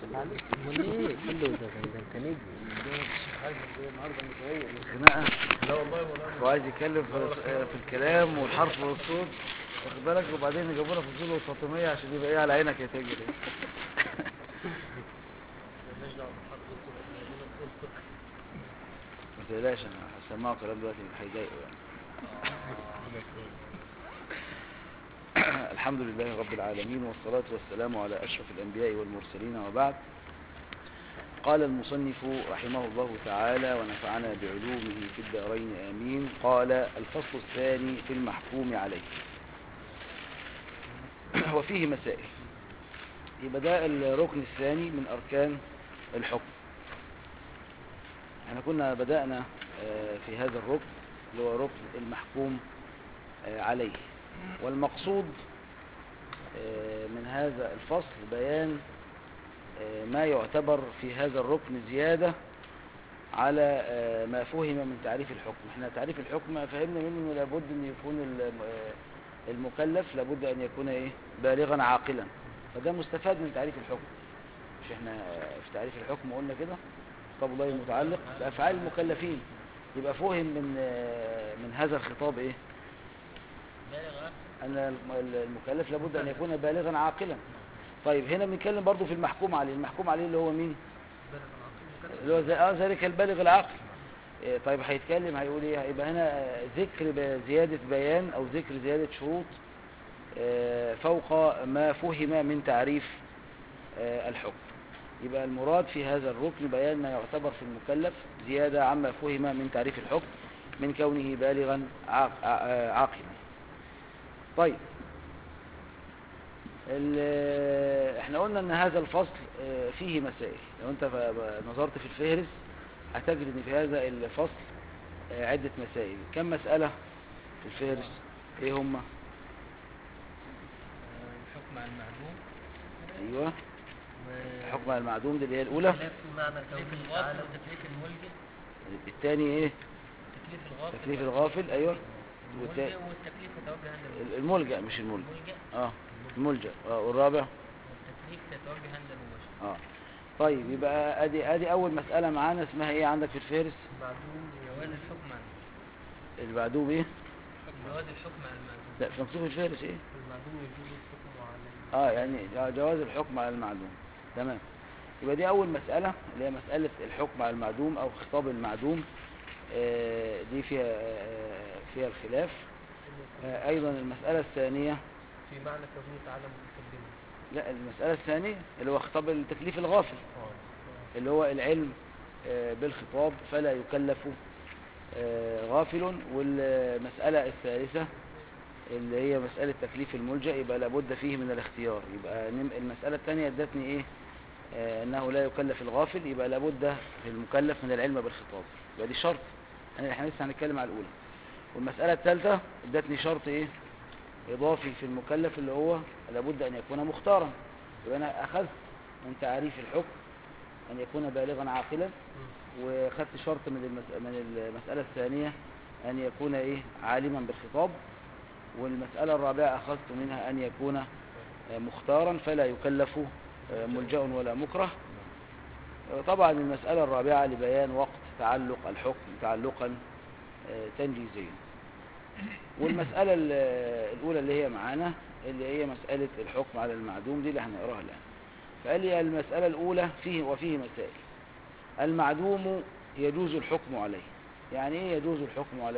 معلش امال ايه كله ده ده ده انت نجم خناقه وعايز يتكلم في, في الكلام والحرف والصوت واخد بالك وبعدين يجيبونا في الصوره والفاطميه عشان يبقى ايه على عينك يا تاجر ما تقلقش انا هسمعه كلام دلوقتي هيضايقه يعني الحمد لله رب العالمين والصلاة والسلام على أشرف الأنبياء والمرسلين وبعد قال المصنف رحمه الله تعالى ونفعنا بعلومه في الدارين آمين قال الفصل الثاني في المحكوم عليه وفيه مسائل يبقى ده الركن الثاني من أركان الحكم احنا كنا بدأنا في هذا الركن اللي هو ركن المحكوم عليه والمقصود من هذا الفصل بيان ما يعتبر في هذا الركن زيادة على ما فهم من تعريف الحكم احنا تعريف الحكم فهمنا منه انه لابد ان يكون المكلف لابد ان يكون ايه بالغا عاقلا فده مستفاد من تعريف الحكم مش احنا في تعريف الحكم قلنا كده خطاب الله المتعلق بافعال المكلفين يبقى فهم من من هذا الخطاب ايه أن المكلف لابد أن يكون بالغا عاقلا طيب هنا بنتكلم برضو في المحكوم عليه المحكوم عليه اللي هو مين اللي هو آه ذلك البالغ العاقل إيه طيب هيتكلم هيقول ايه هيبقى هنا ذكر زيادة بيان او ذكر زيادة شروط فوق ما فهم من تعريف الحكم يبقى المراد في هذا الركن بيان ما يعتبر في المكلف زيادة عما فهم من تعريف الحكم من كونه بالغا عاقلا طيب احنا قلنا ان هذا الفصل فيه مسائل لو انت نظرت في الفهرس هتجد ان في هذا الفصل عدة مسائل كم مسألة في الفهرس ايه هما الحكم على المعلوم ايوه الحكم على المعدوم دي اللي هي الاولى تكليف الغافل وتكليف الملجئ الثاني ايه تكليف الغافل تكليف الغافل ايوه والملجئ والتكليف يتوجه عند الملجأ مش الملجأ الملجئ اه الملجأ اه والرابع والتكليف يتوجه عند المباشر اه طيب يبقى ادي ادي اول مسألة معانا اسمها ايه عندك في الفهرس معدوم جواز الحكم على اللي بعدهم ايه جواز الحكم على المعدوم لا في مكتوب في الفهرس ايه المعدوم يجوز الحكم على اه يعني جواز الحكم على المعدوم تمام يبقى دي اول مسألة اللي هي مسألة الحكم على المعدوم او خطاب المعدوم آه دي فيها آه فيها الخلاف آه ايضا المسألة الثانية في معنى كونه تعالى متكلما لا المسألة الثانية اللي هو خطاب التكليف الغافل اللي هو العلم بالخطاب فلا يكلف غافل والمسألة الثالثة اللي هي مسألة تكليف الملجأ يبقى لابد فيه من الاختيار يبقى المسألة الثانية ادتني ايه انه لا يكلف الغافل يبقى لابد في المكلف من العلم بالخطاب يبقى دي شرط يعني احنا لسه هنتكلم على الاولى والمسألة الثالثة ادتني شرط ايه اضافي في المكلف اللي هو لابد ان يكون مختارا يبقى انا اخذت من تعريف الحكم ان يكون بالغا عاقلا واخذت شرط من المس... من المسألة الثانية ان يكون ايه عالما بالخطاب والمسألة الرابعة اخذت منها ان يكون مختارا فلا يكلف ملجأ ولا مكره طبعا المسألة الرابعة لبيان وقت تعلق الحكم تعلقا تنجيزيا والمسألة الأولى اللي هي معانا اللي هي مسألة الحكم على المعدوم دي اللي هنقراها الآن فقال لي المسألة الأولى فيه وفيه مسائل المعدوم يجوز الحكم عليه يعني ايه يجوز الحكم عليه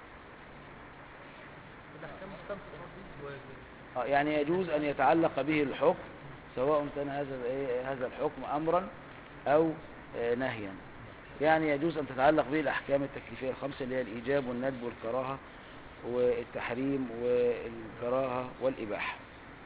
آه يعني يجوز أن يتعلق به الحكم سواء كان هذا هذا الحكم أمرا أو نهيا يعني يجوز أن تتعلق به الأحكام التكليفية الخمسة اللي هي الإيجاب والندب والكراهة والتحريم والكراهة والإباحة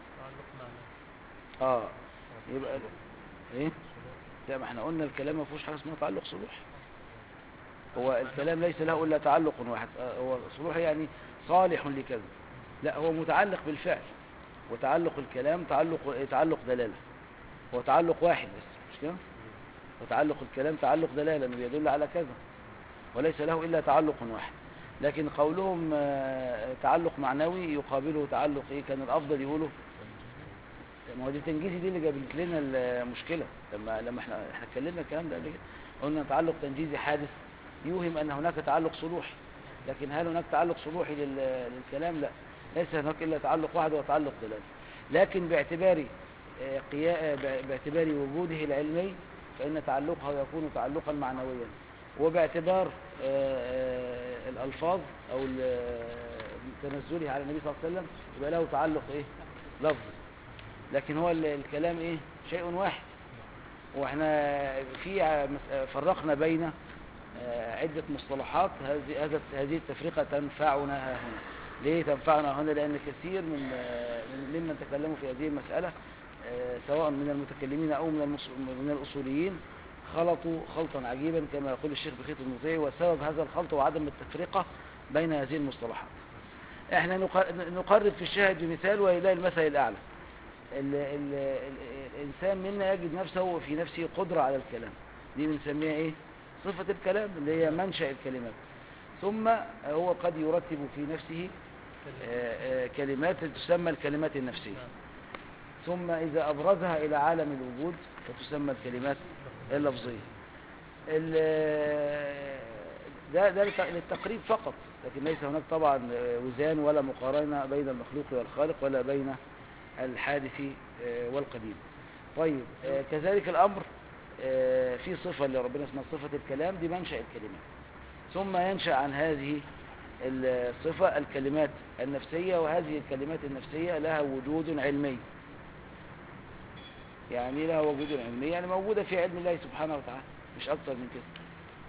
اه يبقى ايه لا ما احنا قلنا الكلام ما فيهوش حاجه اسمها تعلق صلوح هو الكلام ليس له الا تعلق واحد هو صلوح يعني صالح لكذا لا هو متعلق بالفعل وتعلق الكلام تعلق تعلق دلاله هو تعلق واحد بس مش كده وتعلق الكلام تعلق دلاله انه بيدل على كذا وليس له الا تعلق واحد لكن قولهم تعلق معنوي يقابله تعلق ايه كان الافضل يقولوا ما هو دي تنجيزي دي اللي جابت لنا المشكله لما لما احنا احنا اتكلمنا الكلام ده قبل كده قلنا تعلق تنجيزي حادث يوهم ان هناك تعلق صلوحي لكن هل هناك تعلق صلوحي لل- للكلام لا ليس هناك الا تعلق واحد وهو تعلق دلالي لكن باعتبار آه، قيا- آه، باعتبار وجوده العلمي فان تعلقه يكون تعلقا معنويا وباعتبار آه، آه، الالفاظ او ال- آه، تنزله على النبي صلى الله عليه وسلم يبقى له تعلق ايه لفظي لكن هو ال- الكلام ايه شيء واحد واحنا في ع- مس- فرقنا بين آه، عدة مصطلحات هذه هذا هذه التفرقة تنفعنا ها هنا ليه تنفعنا هنا لأن كثير من آه، من- ممن تكلموا في هذه المسألة آه، سواء من المتكلمين أو من المص- من الأصوليين خلطوا خلطا عجيبا كما يقول الشيخ بخيت المطيعي وسبب هذا الخلط وعدم التفرقة بين هذه المصطلحات احنا نق- نقرب في الشاهد بمثال وإلى المثل الأعلى ال ال ال الإنسان منا يجد نفسه في نفسه قدرة على الكلام دي بنسميها إيه صفة الكلام اللي هي منشأ الكلمات ثم هو قد يرتب في نفسه آه، آه، كلمات تسمى الكلمات النفسية ثم إذا أبرزها إلى عالم الوجود فتسمى الكلمات اللفظية ال- ده ده للت- للتقريب فقط لكن ليس هناك طبعا آه، وزان ولا مقارنة بين المخلوق والخالق ولا بين الحادث آه، والقديم طيب آه، كذلك الأمر آه، في صفة اللي ربنا اسمها صفة الكلام دي منشأ الكلمات ثم ينشأ عن هذه الصفة الكلمات النفسية وهذه الكلمات النفسية لها وجود علمي يعني لها وجود علمي يعني موجودة في علم الله سبحانه وتعالى مش أكثر من كده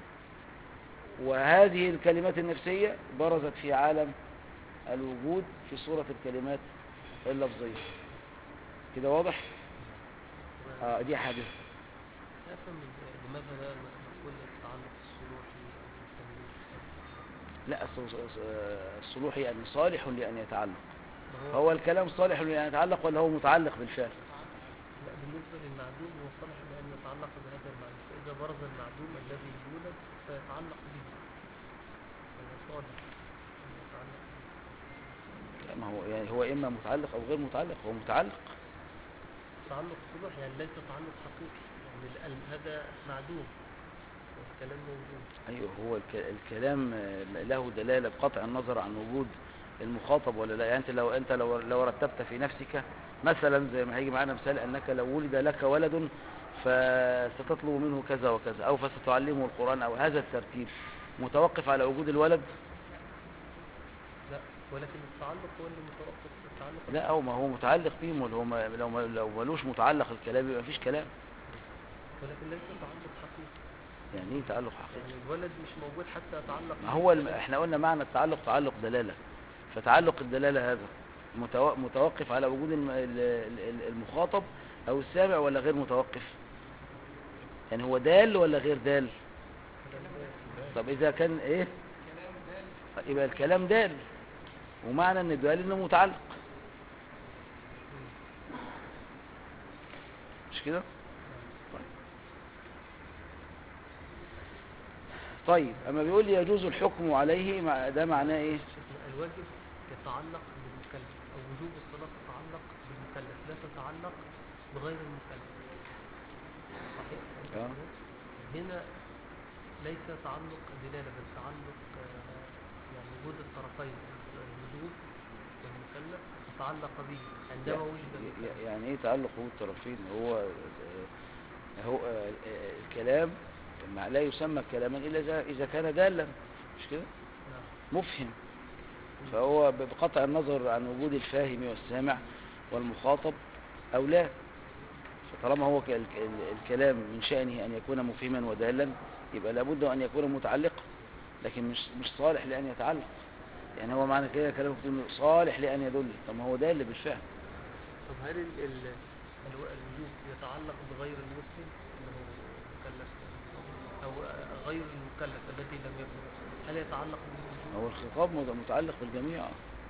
وهذه الكلمات النفسية برزت في عالم الوجود في صورة الكلمات اللفظية كده واضح؟ آه دي حادثة أفهم لماذا لا نقول التعلق الصلوحي لا الص- الص- الصلوحي يعني صالح لأن يتعلق ما هو هو الكلام صالح لأن يتعلق ولا هو متعلق بالفعل لا بالنسبة للمعدوم هو صالح لأن يتعلق بهذا المعدوم فإذا برز المعدوم الذي يولد فيتعلق به فهو صالح أن يتعلق به لا، ما هو يعني هو إما متعلق أو غير متعلق هو متعلق تعلق صلوح يعني ليس تعلق حقيقي يعني ال- هذا معدوم والكلام موجود أيوه هو الك- الكلام آه، له دلالة بقطع النظر عن وجود المخاطب ولا لا يعني أنت لو أنت لو لو رتبت في نفسك مثلا زي ما هيجي معانا مثال أنك لو ولد لك ولد فستطلب منه كذا وكذا أو فستعلمه القرآن أو هذا الترتيب متوقف على وجود الولد لا ولكن التعلق هو اللي متوقف التعلق لا أو ما هو متعلق بهم ولا هو ما- لو ما لو ملوش متعلق الكلام يبقى مفيش كلام ولكن ليس تعلق حقيقي يعني ايه تعلق حقيقي يعني الولد مش موجود حتى يتعلق ما به هو الم... الكلام. احنا قلنا معنى التعلق تعلق دلالة فتعلق الدلالة هذا متو... متوقف على وجود الم... ال- ال- المخاطب او السامع ولا غير متوقف يعني هو دال ولا غير دال طب اذا كان ايه يبقى الكلام دال ومعنى ان الدال انه متعلق مش كده طيب طيب اما بيقول لي يجوز الحكم عليه مع- ده معناه ايه شيخنا الواجب يتعلق بالمكلف أو وجوب الصلاة تتعلق بالمكلف لا تتعلق بغير المكلف صحيح؟ آه. هنا ليس تعلق دلالة بل تعلق آه، يعني وجود الطرفين الوجوب والمكلف تتعلق به عندما وجد ي- المكلف ي- يعني ايه تعلق هو الطرفين هو آه، هو آه، آه، الكلام مع- لا يسمى كلاما الا اذا اذا كان دالا مش كده نعم مفهم فهو ب- بقطع النظر عن وجود الفاهم والسامع والمخاطب او لا فطالما هو ك- ال- ال- الكلام من شأنه ان يكون مفهما ودالا يبقى لابد ان يكون متعلقا لكن مش مش صالح لان يتعلق يعني هو معنى كده كلامه إنه صالح لان يدل طب ما هو دال بالفعل طب هل ال- ال- الو- الوجوب يتعلق بغير المسلم اللي هو مكلف أو آه، غير المكلف الذي لم يبلغ هل يتعلق بالوجوب؟ هو الخطاب مت- متعلق بالجميع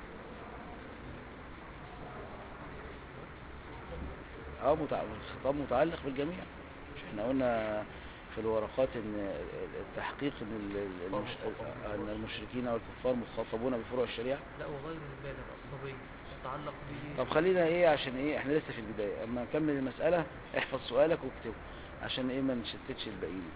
اه متع... الخطاب متعلق بالجميع مش احنا قلنا في الورقات ان التحقيق ان ال- المش... ان المشركين والكفار مخاطبون بفروع الشريعه لا وغير البالغ الصبي يتعلق به طب خلينا ايه عشان ايه احنا لسه في البداية اما نكمل المسألة احفظ سؤالك واكتبه عشان ايه ما نشتتش الباقيين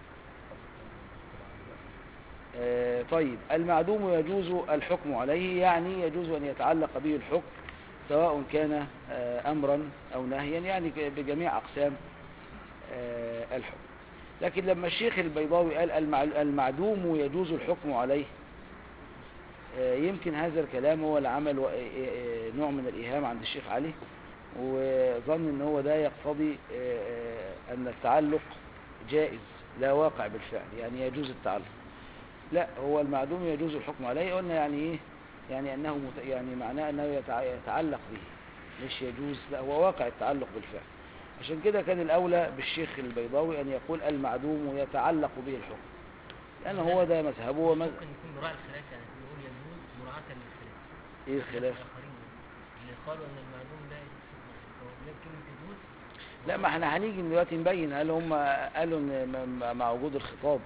آه طيب المعدوم يجوز الحكم عليه يعني يجوز ان يتعلق به الحكم سواء كان آه امرا او نهيا يعني ك- بجميع اقسام آه الحكم لكن لما الشيخ البيضاوي قال المع- المعدوم يجوز الحكم عليه آه، يمكن هذا الكلام هو اللي عمل و- آه، آه، نوع من الإيهام عند الشيخ علي وظن ان هو ده يقتضي آه، آه، ان التعلق جائز لا واقع بالفعل يعني يجوز التعلق لا هو المعدوم يجوز الحكم عليه قلنا يعني ايه يعني انه مت... يعني معناه انه يتع... يتعلق به مش يجوز لا هو واقع التعلق بالفعل عشان كده كان الاولى بالشيخ البيضاوي ان يقول المعدوم يتعلق به الحكم لان هو ده مذهبه ومذ... ممكن يكون مراعي الخلاف يعني نقول يجوز مراعاة للخلاف ايه الخلاف الآخرين اللي قالوا أن المعدوم لا يجوز هو جاب كلمة يجوز لا ما احنا هنيجي دلوقتي نبين هل هم قالوا ان م- مع وجود الخطاب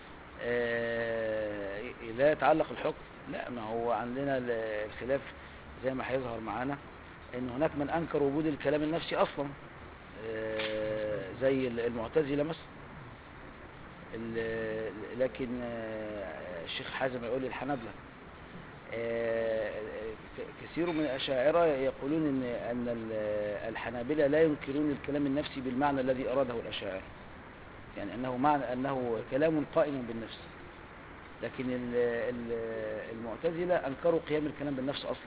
آه، لا يتعلق الحكم لا ما هو عندنا ال- الخلاف زي ما هيظهر معانا ان هناك من انكر وجود الكلام النفسي اصلا آه، زي ال- المعتزله مثلا ال- لكن آه، الشيخ حازم يقول الحنابلة آه، ك- كثير من الأشاعرة يقولون إن أن ال- الحنابلة لا ينكرون الكلام النفسي بالمعنى الذي أراده الأشاعرة يعني أنه معنى أنه كلام قائم بالنفس لكن ال- ال- المعتزلة أنكروا قيام الكلام بالنفس أصلا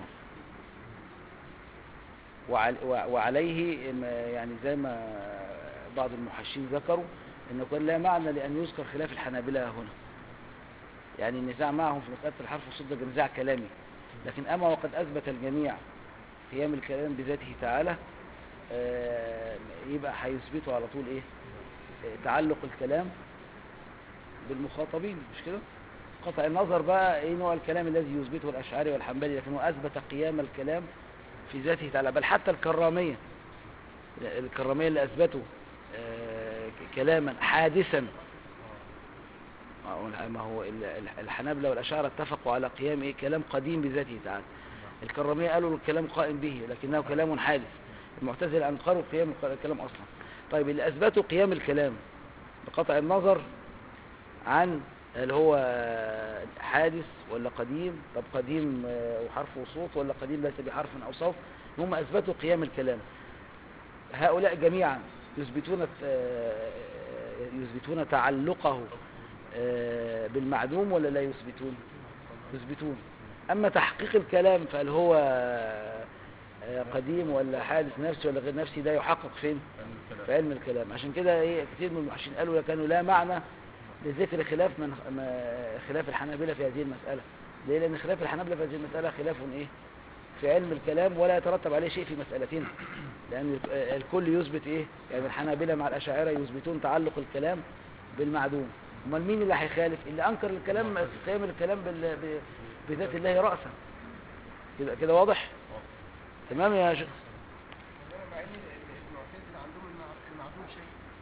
وعل- وع- وعليه ما- يعني زي ما بعض المحشين ذكروا انه كان لا معنى لان يذكر خلاف الحنابلة هنا يعني النزاع معهم في مسألة الحرف والصوت ده نزاع كلامي لكن اما وقد اثبت الجميع قيام الكلام بذاته تعالى آه، يبقى هيثبتوا على طول ايه آه، تعلق الكلام بالمخاطبين مش كده قطع النظر بقى ايه نوع الكلام الذي يثبته الاشعري والحنبلي لكنه اثبت قيام الكلام في ذاته تعالى بل حتى الكرامية الكرامية اللي اثبتوا آه، ك- كلاما حادثا ما هو- ما هو ال- ال- الحنابلة والأشاعرة اتفقوا على قيام إيه كلام قديم بذاته تعالى الكرامية قالوا الكلام قائم به لكنه كلام حادث المعتزلة أنكروا قيام الك- الكلام أصلا طيب اللي أثبتوا قيام الكلام بقطع النظر عن اللي هو حادث ولا قديم طب قديم آه، وحرف وصوت ولا قديم ليس بحرف أو صوت هم أثبتوا قيام الكلام هؤلاء جميعا يثبتون آه، يثبتون تعلقه آه، بالمعدوم ولا لا يثبتون يثبتون أما تحقيق الكلام فهل هو آه، قديم ولا حادث نفسي ولا غير نفسي ده يحقق فين في علم الكلام عشان كده ايه كتير من المحشين قالوا كانوا لا معنى لذكر خلاف من ما- خلاف الحنابلة في هذه المسألة ليه لأن خلاف الحنابلة في هذه المسألة خلاف ايه في علم الكلام ولا يترتب عليه شيء في مسألتنا لأن الكل يثبت ايه يعني الحنابلة مع الأشاعرة يثبتون تعلق الكلام بالمعدوم امال مين اللي هيخالف اللي أنكر الكلام قيام الكلام بال- ب- بذات الله رأسا كده كده واضح تمام يا شيخ أنا مع إن المعتزلة عندهم المع- المعدوم شيء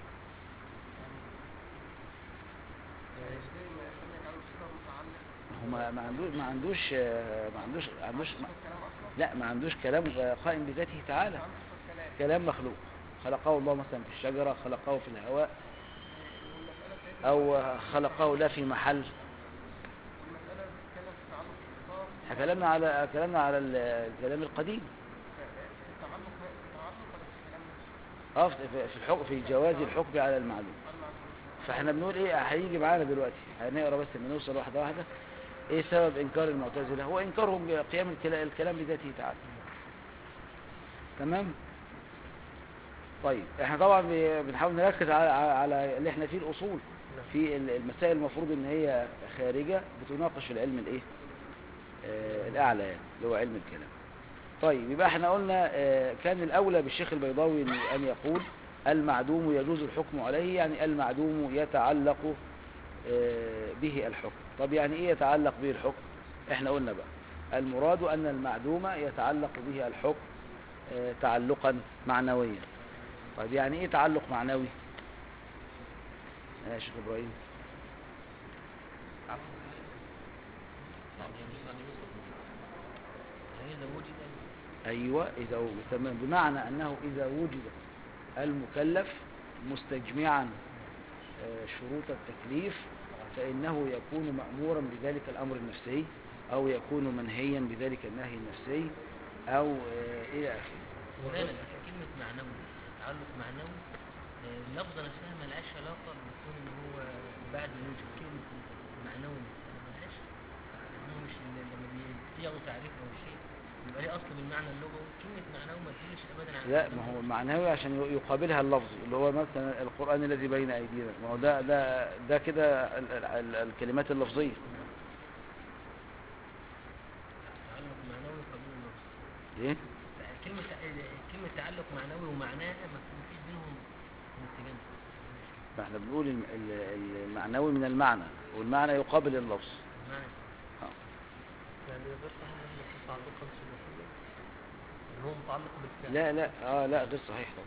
يعني إزاي ما يخليك على الصفة متعلق هو ما ما عندوش ما عندوش آه، ما عندوش ما عندوش ما الكلام أصلا لا ما عندوش كلام قائم بذاته تعالى عنده صفة كلام كلام مخلوق خلقه الله مثلا في الشجرة خلقه في الهواء والمسألة سيدنا أو خلقه لا في محل والمسألة بتتكلم في تعلق الخطاب احنا كلامنا على كلامنا على ال- الكلام القديم التعلق التعلق ولا في الكلام نفسه؟ اه في في الحكم في جواز الحكم على المعلوم فاحنا بنقول ايه هيجي معانا دلوقتي هنقرا بس لما نوصل واحده واحده ايه سبب انكار المعتزله هو انكارهم قيام الكلا- الكلام بذاته تعالى تمام طيب احنا طبعا ب- بنحاول نركز على على اللي احنا فيه الاصول في ال- المسائل المفروض ان هي خارجه بتناقش في العلم الايه آه الاعلى يعني اللي هو علم الكلام طيب يبقى احنا قلنا آه كان الاولى بالشيخ البيضاوي إن- ان يقول المعدوم يجوز الحكم عليه يعني المعدوم يتعلق آه، به الحكم طب يعني ايه يتعلق به الحكم احنا قلنا بقى المراد ان المعدوم يتعلق به الحكم آه، تعلقا معنويا طيب يعني ايه تعلق معنوي يا شيخ ابراهيم يعني يعني يعني يوصف يعني إذا وجد أيوة إذا و- تمام بمعنى أنه إذا وجد المكلف مستجمعا آه، شروط التكليف فإنه يكون مأمورا بذلك الأمر النفسي أو يكون منهيا بذلك النهي النفسي أو آه، إلى آخره مولانا بس كلمة معنوي تعلق معنوي آه، اللفظة نفسها ملهاش علاقة بكون إن هو بعد يوجد كلمة معنوي ملهاش هو مش ال- لما بيصيغوا تعريف أو شيء يبقى ليه أصل بالمعنى اللغوي كلمة معنوي ما تدلش أبدا على لا ما هو معنوي عشان يقابلها اللفظ اللي هو مثلا القرآن الذي بين أيدينا ما هو ده ده ده كده ال- ال- ال- الكلمات اللفظية تعلق معنوي قبل اللفظ إيه؟ كلمة كلمة تعلق معنوي ومعناها ما فيش بينهم انسجام ما احنا بنقول الم- ال- المعنوي من المعنى والمعنى يقابل اللفظ معنى يعني غير صحيح ان يكون تعلقا ثلاثيا ان هو متعلق بالفعل لا لا اه لا غير صحيح طبعا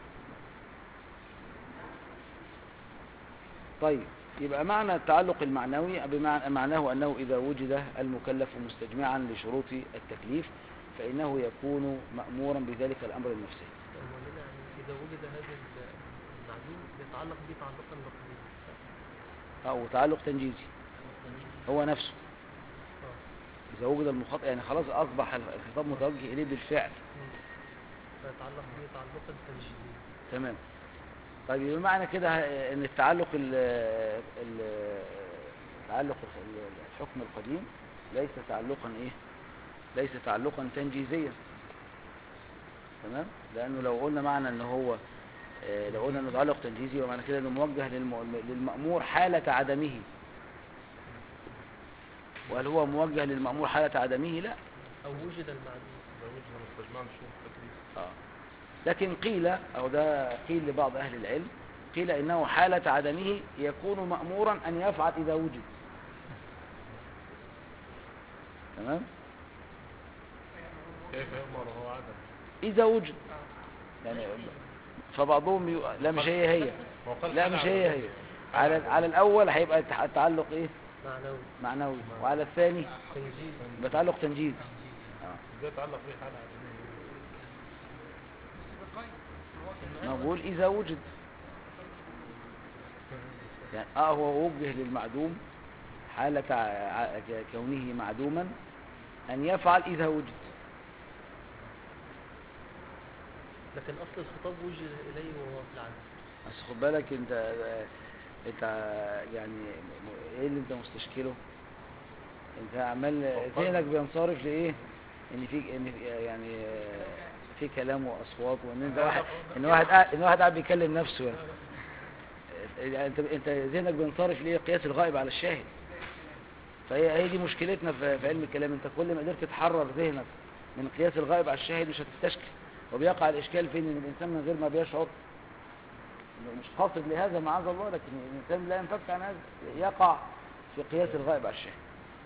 طيب يبقى معنى التعلق المعنوي بمعنى معناه أنه إذا وجد المكلف مستجمعا لشروط التكليف فإنه يكون مأمورا بذلك الأمر النفسي مولانا يعني اذا وجد هذا ال- المعلوم يتعلق به تعلقا لفظيا أو تعلق تنجيزي هو نفسه اه إذا وجد المخاطب يعني خلاص أصبح الخطاب متوجه إليه بالفعل مم. فيتعلق به تعلقا تنجيزيا تمام طيب يبقى معنى كده ه- ان التعلق ال ال تعلق ال- الحكم القديم ليس تعلقا ايه ليس تعلقا تنجيزيا تمام لانه لو قلنا معنى ان هو آه، لو قلنا انه تعلق تنجيزي ومعنى كده انه موجه للم- للمأمور حالة عدمه وهل هو موجه للمأمور حالة عدمه لا او وجد المعلوم لو وجد مستجمعا شروط التكليف آه. لكن قيل أو ده قيل لبعض أهل العلم قيل إنه حالة عدمه يكون مأمورا أن يفعل إذا وجد تمام كيف يؤمر وهو عدم إذا وجد يعني فبعضهم يو... لا مش هي هي هو قال لا حالة مش هي هي عدمية. على على الأول هيبقى التع- التعلق إيه معنوي معنوي وعلى الثاني تنجيز يبقى تعلق تنجيزي آه. ازاي يتعلق به حالة عدمية بقيد ما بقول إذا وجد يعني اه هو وجه للمعدوم حالة ع- ع- كونه معدوما أن يفعل إذا وجد لكن اصل الخطاب وجه اليه وهو في العدم بس خد بالك أنت أنت يعني م- إيه اللي أنت مستشكله؟ أنت عمال ذهنك بينصرف لإيه؟ إن في إن في- يعني آه، في كلام وأصوات وإن أنت واحد إن واحد قاعد إن واحد قاعد بيكلم نفسه يعني. يعني انت انت ذهنك بينصرف ليه قياس الغائب على الشاهد فهي هي دي مشكلتنا في في علم الكلام انت كل ما قدرت تحرر ذهنك من قياس الغائب على الشاهد مش هتستشكل وبيقع الاشكال فين ان الانسان من غير ما بيشعر إنه مش قاصد لهذا معاذ الله لكن الانسان لا ينفك عن هذا يقع في قياس الغائب على الشاهد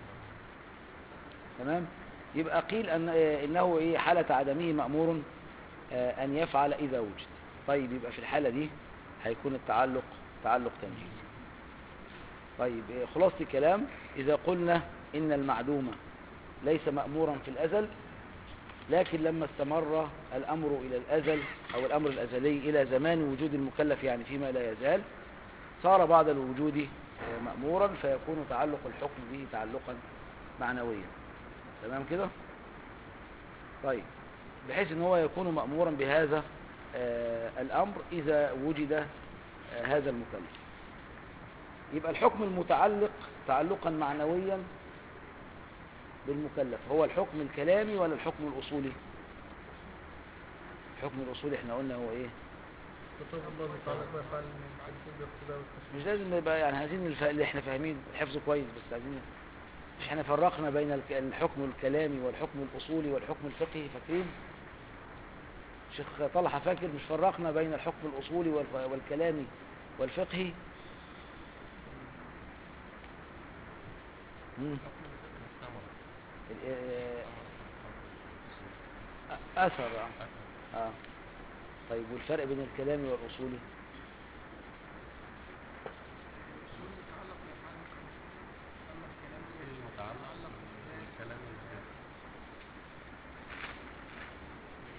تمام يبقى قيل ان آه، انه ايه حاله عدمه مامور آه، ان يفعل اذا وجد طيب يبقى في الحاله دي هيكون التعلق تعلق تنجيزي طيب إيه خلاصة الكلام إذا قلنا إن المعدوم ليس مأمورا في الأزل لكن لما استمر الأمر إلى الأزل أو الأمر الأزلي إلى زمان وجود المكلف يعني فيما لا يزال صار بعد الوجود آه، مأمورا فيكون تعلق الحكم به تعلقا معنويا تمام كده طيب بحيث ان هو يكون مأمورا بهذا آه، الأمر إذا وجد آه، هذا المكلف يبقى الحكم المتعلق تعلقا معنويا بالمكلف هو الحكم الكلامي ولا الحكم الأصولي الحكم الأصولي احنا قلنا هو ايه خطاب الله تعالى ما يفعل من تنفيذ الاقتداء والتشريع مش لازم نبقى يعني عايزين الف... اللي احنا فاهمين الحفظ كويس بس عايزين مش احنا فرقنا بين الك- الحكم الكلامي والحكم الأصولي والحكم الفقهي فاكرين شيخ طلحة فاكر مش فرقنا بين الحكم الأصولي والف... والكلامي والفقهي مم. ال- آه، آه، أثر آه. آه. طيب والفرق بين الكلامي والأصولي المتعلق بالكلام الذاتي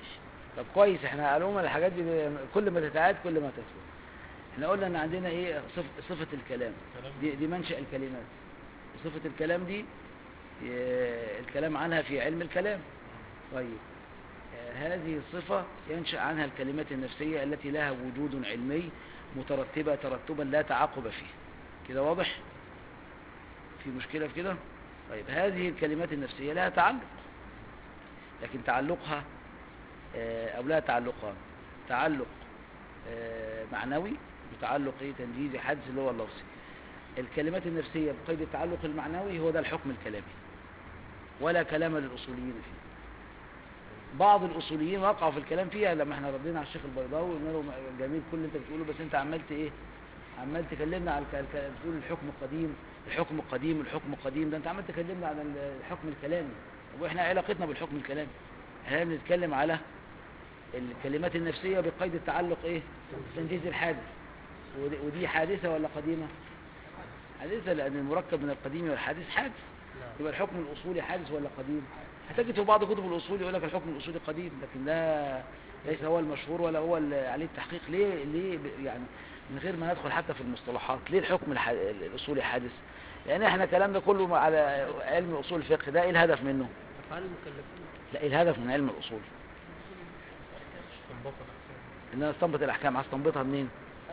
طب كويس احنا عموما الحاجات دي كل ما تتعاد كل ما تثبت احنا قلنا ان عندنا ايه صف صفة الكلام كلام دي, دي منشأ الكلمات صفة الكلام دي اه، الكلام عنها في علم الكلام طيب اه، هذه الصفة ينشأ عنها الكلمات النفسية التي لها وجود علمي مترتبة ترتبا لا تعاقب فيه كده واضح في مشكلة في كده طيب هذه الكلمات النفسية لها تعلق لكن تعلقها اه، أو لا تعلقها تعلق اه، معنوي وتعلق ايه تنجيزي حدث اللي هو اللفظي الكلمات النفسية بقيد التعلق المعنوي هو ده الحكم الكلامي ولا كلام للأصوليين فيه بعض الأصوليين وقعوا في الكلام فيها لما احنا ردينا على الشيخ البيضاوي وقلنا له جميل كل اللي انت بتقوله بس انت عملت ايه عمال تكلمنا على الك- الك- بتقول الحكم القديم الحكم القديم الحكم القديم ده انت عمال تكلمنا على ال- الحكم الكلامي واحنا علاقتنا بالحكم الكلامي احنا بنتكلم على الكلمات النفسية بقيد التعلق ايه تنجيز الحادث ودي, ودي حادثة ولا قديمة حادثة لأن المركب من القديم والحادث حادث نعم يبقى الحكم الأصولي حادث ولا قديم هتجد في بعض كتب الأصول يقول لك الحكم الأصولي قديم لكن ده ليس هو المشهور ولا هو اللي عليه التحقيق ليه ليه ب- يعني من غير ما ندخل حتى في المصطلحات ليه الحكم الح- الأصولي حادث لأن احنا كلامنا كله على علم أصول الفقه ده ايه الهدف منه أفعال المكلفين لا ايه الهدف من علم الأصول استنباط الاحكام ان انا استنبط الاحكام استنبطها منين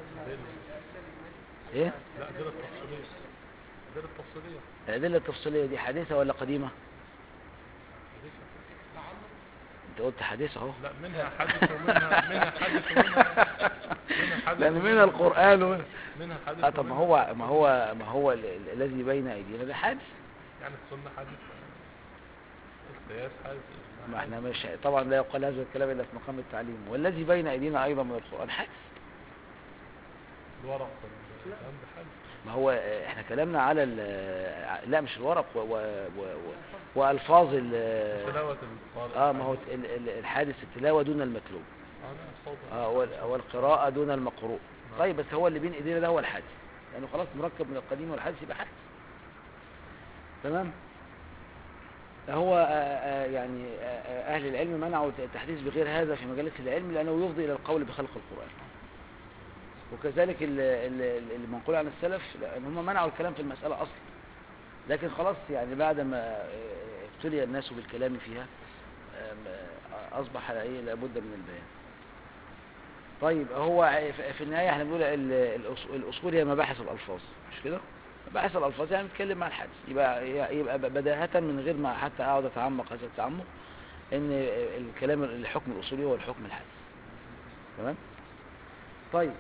ايه لا ادله تفصيليه ادله تفصيليه الأدلة التفصيلية دي حديثة ولا قديمة حديثة. انت قلت حديثة اهو لا منها حدث ومنها منها حدث ومنها منها حدث لأن من ومنها- القرآن و... منها حدث اه طب ما ومنها- هو ما هو ما هو ال- ال- الذي بين أيدينا ده حادث يعني السنه حدث القياس حدث ما احنا مش طبعا لا يقال هذا الكلام إلا في مقام التعليم والذي بين أيدينا أيضا من القرآن حادث الورق الكلام ده حدث ما هو آه، احنا كلامنا على ال- لا مش الورق و... و... و... و... وألفاظ ال... تلاوه القارئ اه ما هو ال- ال- الحادث التلاوة دون المتلو اه لا اتفضل اه وال- والقراءة دون المقروء طيب بس هو اللي بين ايدينا ده هو الحادث لانه خلاص مركب من القديم والحادث يبقى حادث تمام هو آه، آه، يعني آه، آه، اهل العلم منعوا التحديث بغير هذا في مجالس العلم لانه يفضي الى القول بخلق القرآن وكذلك ال- ال- ال- المنقول عن السلف لان هم منعوا الكلام في المسألة اصلا لكن خلاص يعني بعد ما آه، ابتلي الناس بالكلام فيها آم، آه، اصبح ايه لابد من البيان طيب هو ع- ف- في النهاية احنا بنقول ال- الأص- الأصول هي مباحث الألفاظ مش كده؟ مباحث الألفاظ يعني بنتكلم مع الحدث يبقى يبقى ب- بداهة من غير ما حتى أقعد أتعمق هذا التعمق إن الكلام الحكم الأصولي هو الحكم الحدث تمام؟ طيب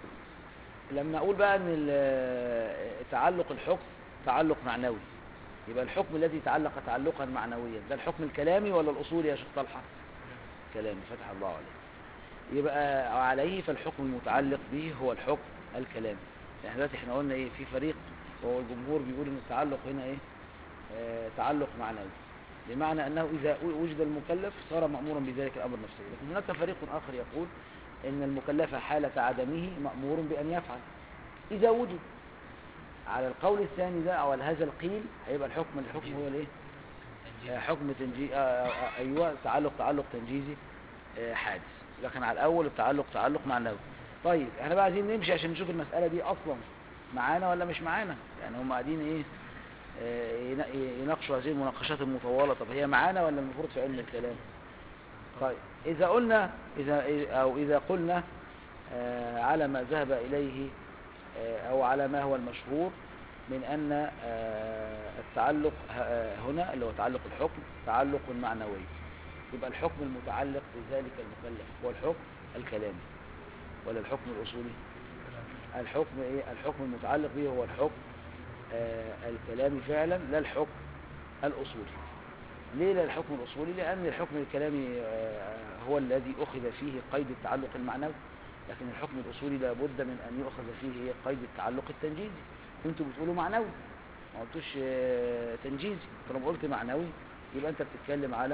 لما أقول بقى إن ال- تعلق الحكم تعلق معنوي يبقى الحكم الذي تعلق تعلقا معنويا ده الحكم الكلامي ولا الأصولي يا شيخ طلحة؟ كلامي فتح الله عليك يبقى عليه فالحكم المتعلق به هو الحكم الكلامي يعني دلوقتي احنا قلنا ايه في فريق وهو الجمهور بيقول ان التعلق هنا ايه آه تعلق معنوي بمعنى انه اذا وجد المكلف صار مامورا بذلك الامر نفسه لكن هناك فريق اخر يقول ان المكلف حالة عدمه مامور بان يفعل اذا وجد على القول الثاني ده او على هذا القيل هيبقى الحكم الحكم هو الايه آه، حكم تنجي آه، آه، آه، ايوه تعلق تعلق تنجيزي آه، حادث لكن على الاول التعلق تعلق معنوي طيب احنا بقى عايزين نمشي عشان نشوف المسألة دي اصلا معانا ولا مش معانا يعني هم قاعدين ايه آه، ينا- يناقشوا هذه المناقشات المطولة طب هي معانا ولا المفروض في علم الكلام طيب اذا قلنا اذا او اذا قلنا آه، على ما ذهب اليه آه، او على ما هو المشهور من ان آه، التعلق ه- هنا اللي هو تعلق الحكم تعلق معنوي يبقى الحكم المتعلق بذلك المكلف هو الحكم الكلامي ولا الحكم الأصولي الحكم إيه؟ الحكم المتعلق به هو الحكم آه الكلامي فعلا لا الحكم الأصولي ليه لا الحكم الأصولي لأن الحكم الكلامي آه هو الذي أخذ فيه قيد التعلق المعنوي لكن الحكم الأصولي لابد من أن يؤخذ فيه إيه؟ قيد التعلق التنجيزي انتوا بتقولوا معنوي ما قلتوش آه، تنجيزي طالما قلت معنوي يبقى انت بتتكلم على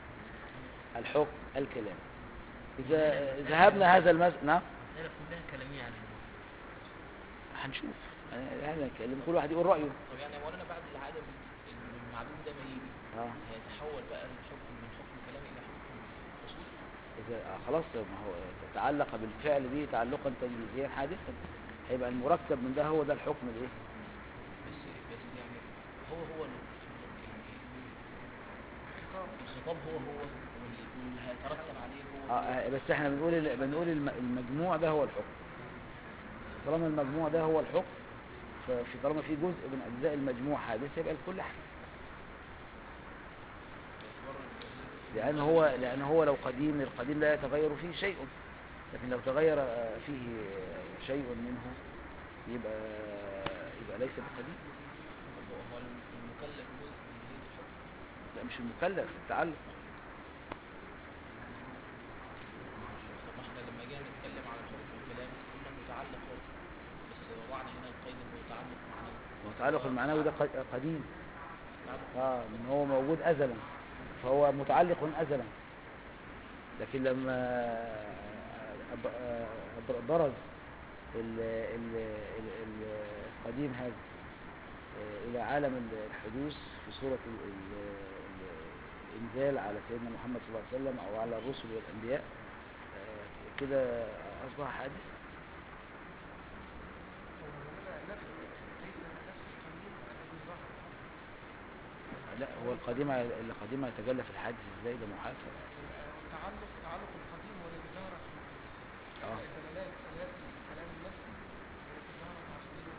الحكم الكلامي إذا ذهبنا هذا المس... نعم المسألة كلها كلامية على الناس هنشوف يعني احنا نتكلم كل واحد يقول رأيه طب يعني يا مولانا بعد العدم المعلوم ده ما يجي اه هيتحول بقى الحكم من حكم كلامي الى حكم اصولي إذا آه خلاص ما هو تعلق بالفعل دي تعلقا تنجيزيا حادثا هيبقى المركب من ده هو ده الحكم الايه بس بس يعني هو هو ال- الخطاب هو هو وال- واللي هيترتب عليه هو آه آه، بس احنا بنقول ال- بنقول الم- المجموع ده هو الحكم طالما المجموع ده هو الحكم ففي طالما في جزء من اجزاء المجموع حادث يبقى الكل حادث لان هو لان هو لو قديم القديم لا يتغير فيه شيء لكن لو تغير آه، فيه آه، شيء منه يبقى يبقى ليس بقديم هو المكلف جزء من هذه الحكم لا مش المكلف التعلق طب ما احنا لما جينا نتكلم على الحكم الكلامي قلنا متعلق هو بس وضعنا هنا القيد انه متعلق معنوي والتعلق المعنوي ده ق- قديم تعلق اه من هو موجود ازلا فهو متعلق ازلا لكن لما أب- أب- برز ال- ال- ال- ال- القديم هذا آه، الى عالم ال- الحدوث في صورة ال- ال- الانزال على سيدنا محمد صلى الله عليه وسلم او على الرسل والانبياء آه، كده اصبح حادث هو هنا نفس ليس نفس القديم الذي ظهر لا هو القديم القديم يتجلى في الحادث ازاي ده محال التعلق تعلق القديم هو الذي ظهر في اه الدلالات دلالات الكلام النفسي التي ظهرت على سبيل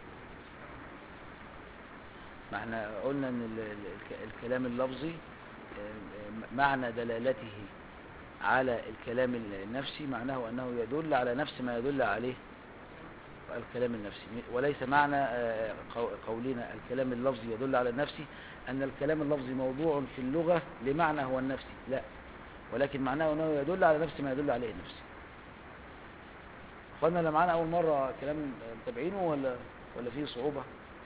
ما احنا قلنا ان ال- ال- الك- الكلام اللفظي آه، آه، معنى دلالته على الكلام النفسي معناه انه يدل على نفس ما يدل عليه الكلام النفسي وليس معنى آه، قو- قولنا الكلام اللفظي يدل على النفسي ان الكلام اللفظي موضوع في اللغة لمعنى هو النفسي لا ولكن معناه انه يدل على نفس ما يدل عليه النفسي اخوانا اللي معانا اول مرة كلام متابعينه ولا ولا فيه صعوبة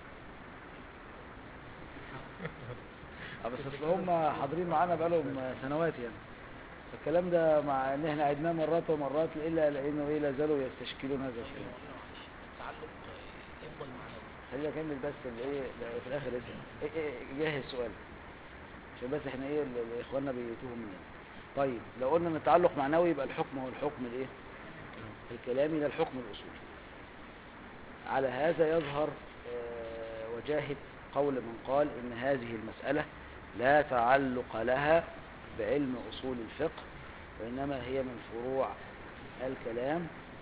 اه بس اصل هم حاضرين معانا بقالهم سنوات يعني فالكلام ده مع ان احنا عدناه مرات ومرات الا لانه ايه لا زالوا يستشكلون هذا الشيء التعلق آه، يفضل معنوي خلينا اكمل بس الايه لا، في الاخر اسال إيه إيه جاهز سؤال عشان بس احنا ايه ال- ال- اخواننا بيتوهوا مننا طيب لو قلنا ان التعلق معنوي يبقى الحكم هو الحكم الايه الكلامي ده الحكم الاصولي على هذا يظهر آه، وجاهة قول من قال ان هذه المسألة لا تعلق لها بعلم اصول الفقه وانما هي من فروع الكلام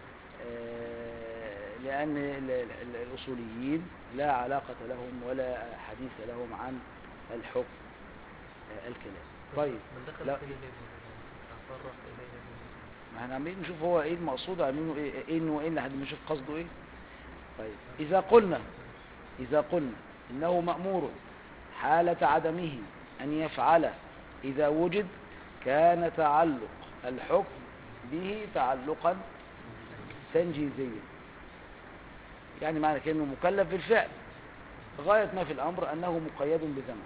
آه، لأن ال- ال- الأصوليين لا علاقة لهم ولا حديث لهم عن الحكم آه، الكلام طيب من دخل لا. فيه ليه أفرق إليه ليه ما احنا عمالين نشوف هو ايه المقصود عاملينه ايه ايه انه ايه لحد ما نشوف قصده ايه طيب اذا قلنا اذا قلنا انه مأمور حالة عدمه ان يفعل اذا وجد كان تعلق الحكم به تعلقا تنجيزيا يعني معنى كأنه مكلف بالفعل غاية ما في الأمر أنه مقيد بزمن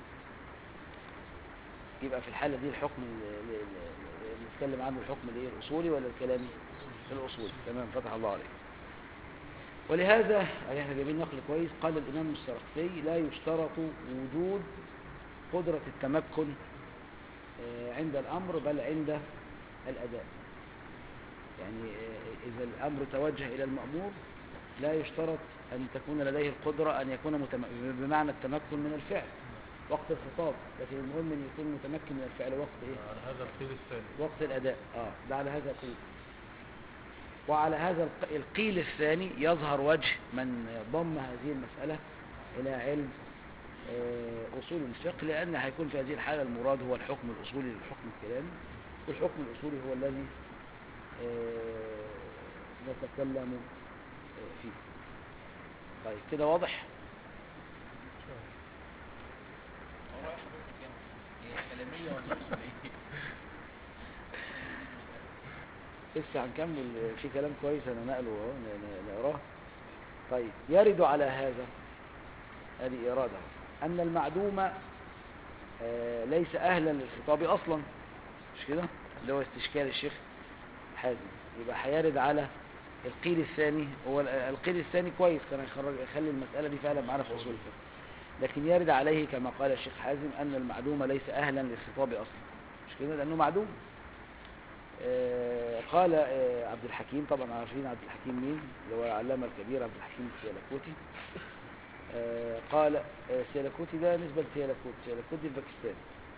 يبقى في الحالة دي الحكم ال- ال- ال- اللي نتكلم عنه الحكم الايه الأصولي ولا الكلامي الأصولي تمام فتح الله عليك ولهذا يعني احنا جايبين نقل كويس قال الإمام السرخسي لا يشترط وجود قدرة التمكن آه، عند الأمر بل عند الأداء يعني آه، إذا الأمر توجه إلى المأمور لا يشترط أن تكون لديه القدرة أن يكون متم... بمعنى التمكن من الفعل وقت الخطاب لكن المهم أن يكون متمكن من الفعل وقت إيه؟ على هذا القيل الثاني وقت الأداء آه ده على هذا القيل وعلى هذا الق- القيل الثاني يظهر وجه من ضم هذه المسألة إلى علم آه، أصول الفقه لأن هيكون في هذه الحالة المراد هو الحكم الأصولي للحكم الكلامي والحكم الأصولي هو الذي آه، نتكلم آه، فيه طيب كده واضح هو يا حضرتك يعني هي كلامية ولا أصولية؟ لسه هنكمل في كلام كويس انا نقله اهو ن- ن- نقراه طيب يرد على هذا هذه إرادة أن المعدوم آه، ليس أهلا للخطاب أصلا مش كده اللي هو استشكال الشيخ حازم يبقى هيرد على القيل الثاني هو ال- القيل الثاني كويس كان يخرج يخلي المسألة دي فعلا معانا في أصول الفقه لكن يرد عليه كما قال الشيخ حازم أن المعدوم ليس أهلا للخطاب أصلا مش كده لأنه معدوم آه، قال آه، عبد الحكيم طبعا عارفين عبد الحكيم مين اللي هو العلامة الكبير عبد الحكيم السيالكوتي آه، قال آه، سيالكوتي ده نسبة لسيالكوت سيالكوتي الباكستاني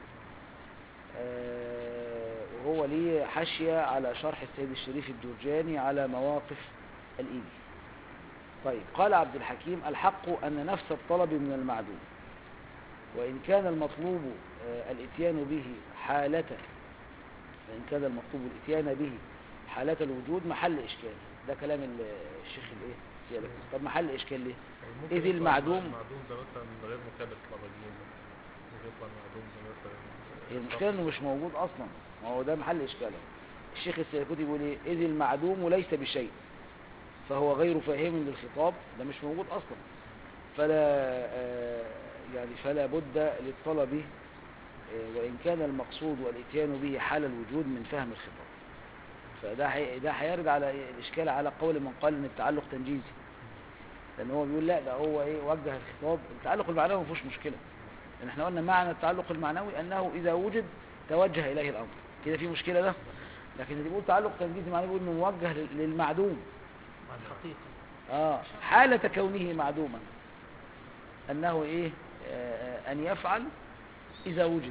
آه، وهو ليه حاشية على شرح السيد الشريف الدرجاني على مواقف الإيدي طيب قال عبد الحكيم الحق أن نفس الطلب من المعدوم وإن كان المطلوب آه، الإتيان به حالة وإن كان المطلوب الإتيان به حالة الوجود محل إشكال ده كلام ال- الشيخ الإيه سيالكوتي. طب محل إشكال ليه ممكن إذ يطلع المعدوم- المعدوم ده مثلا غير مكلف طبعا مجنون ممكن يطلع المعدوم ده مثلا هي المشكلة انه مش موجود اصلا ما هو ده محل اشكاله الشيخ السيكوتي بيقول ايه اذ المعدوم ليس بشيء فهو غير فاهم للخطاب ده مش موجود اصلا فلا آه، يعني فلا بد للطلب آه، وان كان المقصود والاتيان به حال الوجود من فهم الخطاب فده حي... ده هيرد على إيه؟ الاشكال على قول من قال ان التعلق تنجيزي لان هو بيقول لا ده هو ايه وجه الخطاب التعلق المعنوي ما فيهوش مشكله لان احنا قلنا معنى التعلق المعنوي انه اذا وجد توجه اليه الامر كده في مشكله ده لكن اللي بيقول تعلق تنجيزي معناه بيقول انه موجه لل- للمعدوم مع الحقيقة اه حاله كونه معدوما انه ايه آه ان يفعل اذا وجد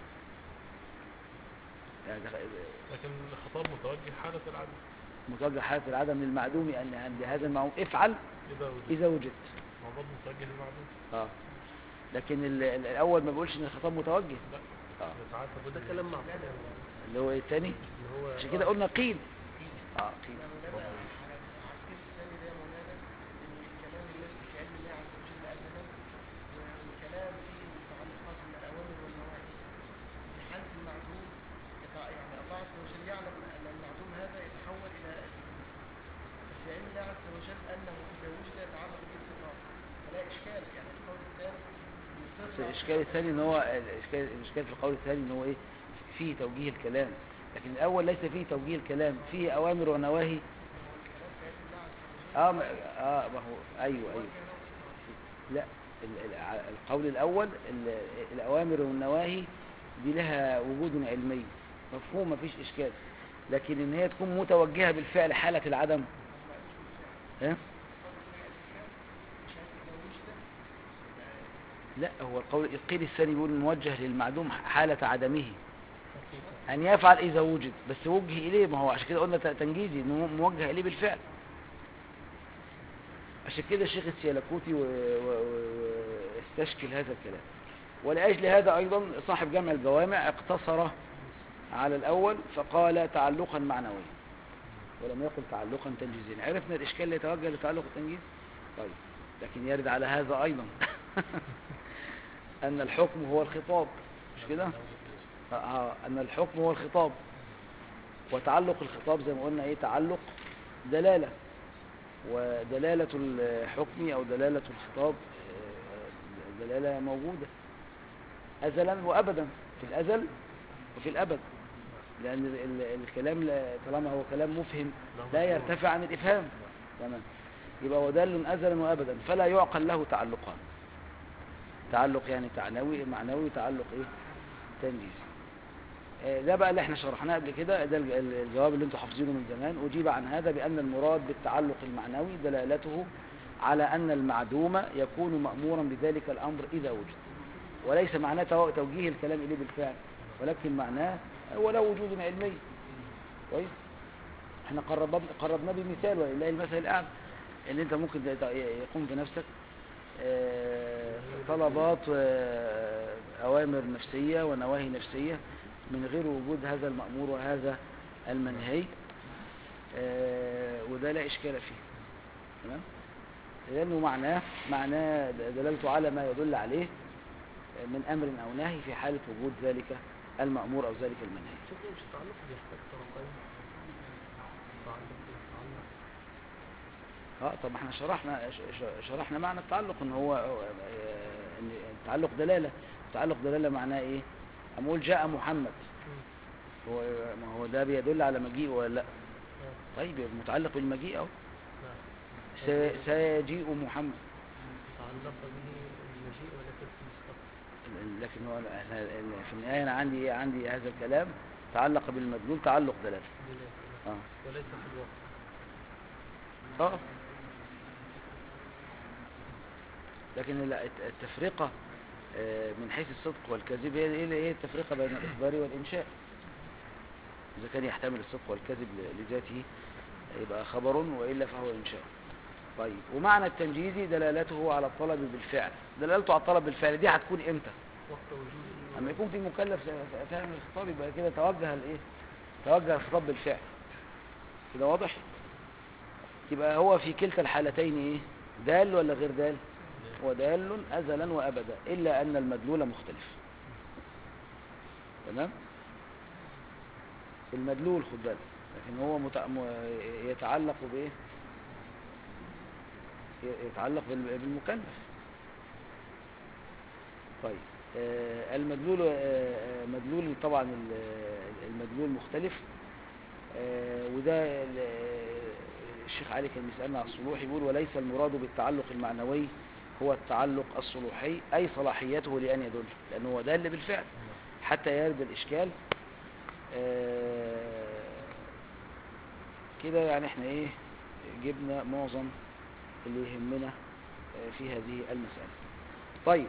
يعني ده- لكن الخطاب متوجه حالة العدم متوجه حاله العدم للمعدوم ان عند هذا المعدوم افعل إذا وجد اذا وجد ما برضه متوجه للمعدوم اه لكن ال- ال- الاول ما بيقولش ان الخطاب متوجه لا اه ساعات وده كلام معقول يعني اللي هو إيه الثاني اللي هو عشان كده قلنا قيل اه قيل يا مولانا على على الكيس الثاني ده يا مولانا ان الكلام الناس في علم الله عز وجل ازلا والكلام فيه متعلقات من الاوامر والنواهي في حاله المعدوم يطع- يعني الله عز وجل يعلم ان المعدوم هذا يتحول الى الوجود ففي علم الله عز وجل انه اذا وجد يتعلق به الخطاب فلا اشكال يعني القول الثاني بس الاشكال الثاني ان هو الاشكال الاشكال في القول الثاني ان هو ايه فيه توجيه الكلام لكن الاول ليس فيه توجيه الكلام فيه اوامر ونواهي اه ما اه ما هو ايوه ايوه لا ال- ال- ع- القول الاول ال- الاوامر والنواهي دي لها وجود علمي مفهوم مفيش اشكال لكن ان هي تكون متوجهه بالفعل حاله العدم ها لا هو القول القيل الثاني بيقول موجه للمعدوم حالة عدمه أن يفعل إذا وجد بس وجه إليه ما هو عشان كده قلنا ت- تنجيزي إنه موجه إليه بالفعل عشان كده الشيخ السيالكوتي و- و- و- واستشكل هذا الكلام ولأجل هذا أيضا صاحب جمع الجوامع اقتصر على الأول فقال تعلقا معنويا ولم يقل تعلقا تنجيزيا عرفنا الإشكال اللي يتوجه لتعلق التنجيز طيب لكن يرد على هذا أيضا أن الحكم هو الخطاب مش كده آه، آه، أن الحكم هو الخطاب وتعلق الخطاب زي ما قلنا إيه تعلق دلالة ودلالة الحكم أو دلالة الخطاب آه، دلالة موجودة أزلا وأبدا في الأزل وفي الأبد لأن ال- ال- الكلام لا- طالما هو كلام مفهم لا يرتفع عن الإفهام تمام يبقى هو دال أزلا وأبدا فلا يعقل له تعلقان تعلق يعني تعنوي معنوي تعلق ايه تنجيزي آه، ده بقى اللي احنا شرحناه قبل كده ده الج- ال- الجواب اللي انتم حافظينه من زمان اجيب عن هذا بان المراد بالتعلق المعنوي دلالته على ان المعدوم يكون مامورا بذلك الامر اذا وجد وليس معناه تو- توجيه الكلام اليه بالفعل ولكن معناه هو له وجود علمي كويس احنا قربنا قربناه بمثال ولله المثل الاعلى ان انت ممكن ت- يقوم بنفسك آه، طلبات آه، أوامر نفسية ونواهي نفسية من غير وجود هذا المأمور وهذا المنهي آه، وده لا إشكال فيه تمام لأنه معناه معناه دلالته على ما يدل عليه من أمر أو نهي في حالة وجود ذلك المأمور أو ذلك المنهي شوف إيه مش التعلق بيحتاج طرفين تعلق تعلق اه طب احنا شرحنا ش- ش- شرحنا معنى التعلق ان هو آه، ان التعلق دلاله التعلق دلاله معناه ايه اما اقول جاء محمد هو ما هو ده بيدل على مجيء ولا لا طيب يبقى متعلق بالمجيء اهو س- سيجيء محمد تعلق به المجيء ولكن في المستقبل لكن هو أنا- أنا- في النهايه انا عندي إيه؟ عندي هذا الكلام تعلق بالمدلول تعلق دلالة دلالة اه وليس في الوقت اه لكن ال- الت- التفرقة آه، من حيث الصدق والكذب هي هي هي التفرقة بين الإخبار والإنشاء إذا كان يحتمل الصدق والكذب ل- لذاته يبقى خبر وإلا فهو إنشاء طيب ومعنى التنجيزي دلالته على الطلب بالفعل دلالته على الطلب بالفعل دي هتكون إمتى وقت وجوده اما يكون في مكلف س- فاهم الخطاب يبقى كده توجه الايه توجه الخطاب بالفعل كده واضح يبقى هو في كلتا الحالتين ايه دال ولا غير دال هو دال ازلا وابدا الا ان المدلول مختلف تمام المدلول خد بالك لكن هو متع... م... يتعلق بايه ي- يتعلق بال- بالمكلف طيب آه، المدلول آه، آه، مدلول طبعا ال- آه، المدلول مختلف آه، وده ال- آه، الشيخ علي كان بيسألنا على الصلوح يقول وليس المراد بالتعلق المعنوي هو التعلق الصلوحي أي صلاحيته لأن يدل لأنه هو دال بالفعل حتى يرد الإشكال آه، كده يعني احنا ايه جبنا معظم اللي يهمنا آه، في هذه المسألة طيب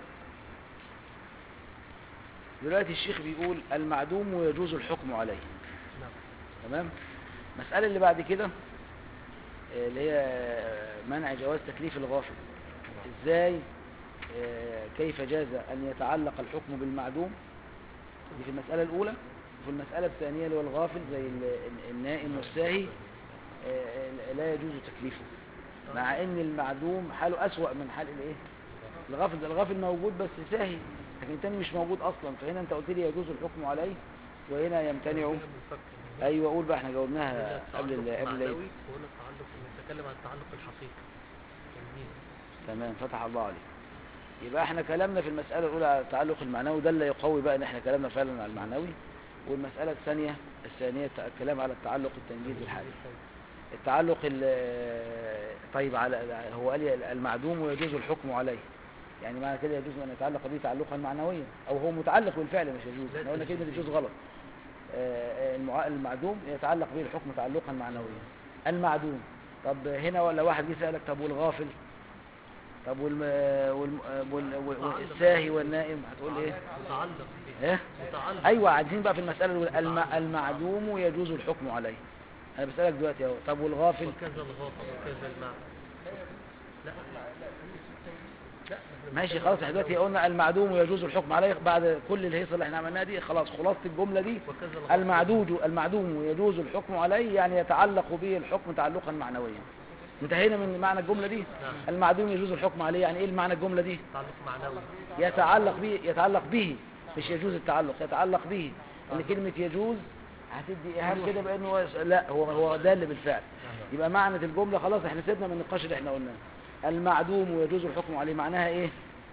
دلوقتي الشيخ بيقول المعدوم ويجوز الحكم عليه نعم تمام المسألة اللي بعد كده آه، اللي هي آه، منع جواز تكليف الغافل ازاي آه، كيف جاز ان يتعلق الحكم بالمعدوم دي في المسألة الاولى وفي المسألة الثانية اللي هو الغافل زي ال- ال- النائم والساهي آه، لا يجوز تكليفه مع ان المعدوم حاله اسوأ من حال الايه الغافل ده الغافل موجود بس ساهي لكن التاني مش موجود اصلا فهنا انت قلت لي يجوز الحكم عليه وهنا يمتنع هنا بنفكر إن ايوه قول بقى احنا هنا جاوبناها قبل ال- التعلق قبل العيد معنوي وهنا التعلق بنتكلم عن التعلق الحقيقي تنجيز تمام فتح الله عليك يبقى احنا كلامنا في المسألة الأولى على التعلق المعنوي ده اللي يقوي بقى ان احنا كلامنا فعلا على المعنوي والمسألة الثانية الثانية الت- الكلام على التعلق التنجيزي الحادث التعلق ال- طيب على هو قال لي المعدوم ويجوز الحكم عليه يعني معنى كده يجوز ان يتعلق به تعلقا معنويا او هو متعلق بالفعل مش يجوز لا احنا قلنا كلمه تجوز. يجوز غلط آه، المع- المعدوم يتعلق به الحكم تعلقا معنويا المعدوم طب هنا ولا واحد جه سالك طب والغافل طب والم... والم... وال... وال... والساهي والنائم هتقول ايه متعلق به ايه متعلق ايوه عايزين بقى في المساله الاولى الم... المعدوم يجوز الحكم عليه انا بسالك دلوقتي اهو طب والغافل وكذا الغافل وكذا المعنى لا لا إحنا ماشي بنتكلم خلاص عن احنا دلوقتي الأول. قلنا المعدوم يجوز الحكم عليه بعد كل الهيصه اللي احنا عملناها دي خلاص خلاصه الجمله دي وكذا الغافل المعدود المعدوم يجوز الحكم عليه يعني يتعلق به الحكم تعلقا معنويا انتهينا من معنى الجمله دي نعم. المعدوم يجوز الحكم عليه يعني ايه معنى الجمله دي تعلق معنوي يتعلق به يتعلق به مش يجوز التعلق يتعلق به ان كلمه يجوز هتدي ايهام كده بانه هو- لا هو هو دال بالفعل يبقى معنى الجمله خلاص احنا سيبنا من النقاش اللي احنا قلناه المعدوم ويجوز الحكم عليه معناها ايه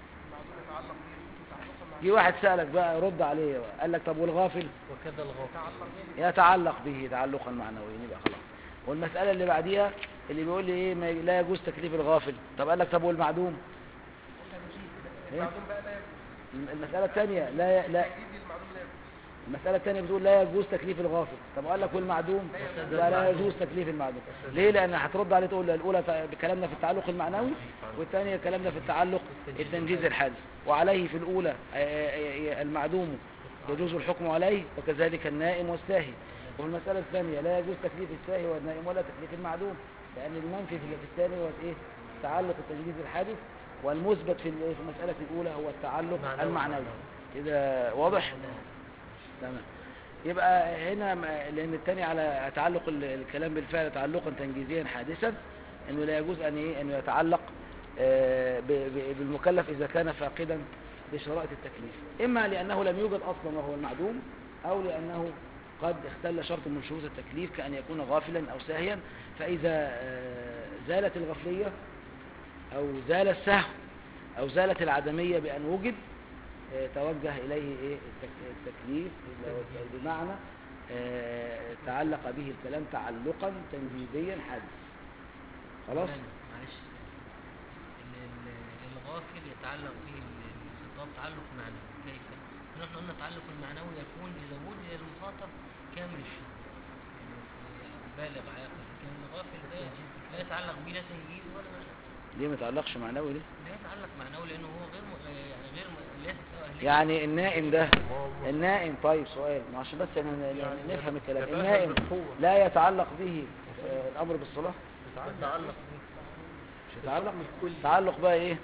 جه واحد سالك بقى رد عليه بقى. قال لك طب والغافل وكذا الغافل يتعلق به تعلقا معنويا يبقى خلاص والمساله اللي بعديها اللي بيقول لي ايه ما لا يجوز تكليف الغافل طب قال لك طب والمعدوم إيه؟ المعدوم بقى لا يجوز المساله الثانيه لا ي- لا تجيز المعدوم لا يجوز المسألة الثانية بتقول لا يجوز تكليف الغافل طب قال لك والمعدوم يبقى لا يجوز تكليف المعدوم ليه لأن هترد عليه تقول له الأولى ت- بكلامنا في التعلق المعنوي والثانية كلامنا في التعلق التنجيز الحادث وعليه في الأولى آه، آه، آه، المعدوم يجوز الحكم عليه وكذلك النائم والساهي وفي المسألة الثانية لا يجوز تكليف الساهي والنائم ولا تكليف المعدوم لأن المنفي في في الثاني هو إيه تعلق التنجيز الحادث والمثبت في ال- في المسألة الأولى هو التعلق معنوي. المعنوي كده واضح؟ تمام يبقى هنا م- لان الثاني على تعلق ال- الكلام بالفعل تعلقا تنجيزيا حادثا انه لا يجوز ان ايه انه يتعلق آه، ب- ب- بالمكلف اذا كان فاقدا لشرائط التكليف اما لانه لم يوجد اصلا وهو المعدوم او لانه قد اختل شرط من شروط التكليف كان يكون غافلا او ساهيا فاذا آه، زالت الغفليه او زال السهو او زالت العدميه بان وجد آه، توجه إليه إيه التك- التكليف اللي هو بمعنى آه، تعلق به الكلام تعلقا تنجيزيا حادث خلاص مولانا، معلش ال- ال- الغافل يتعلق به ال- الخطاب تعلق معنوي كيف لكن احنا قلنا التعلق المعنوي يكون اذا وجد المخاطب كامل الشيء يعني بالغ عاقل لكن الغافل ده لا يتعلق به لا تنجيز ولا ليه ما تعلقش معنوي ليه لا يتعلق معنوي لانه هو غير م... يعني غير م... ليس سواء أهلية. يعني النائم ده ما هو النائم طيب سؤال ما عشان بس يعني يعني نفهم الكلام يتأهل النائم بالقوة. لا يتعلق به آه، الامر بالصلاه تعلق مش يتعلق تعلق بقى ايه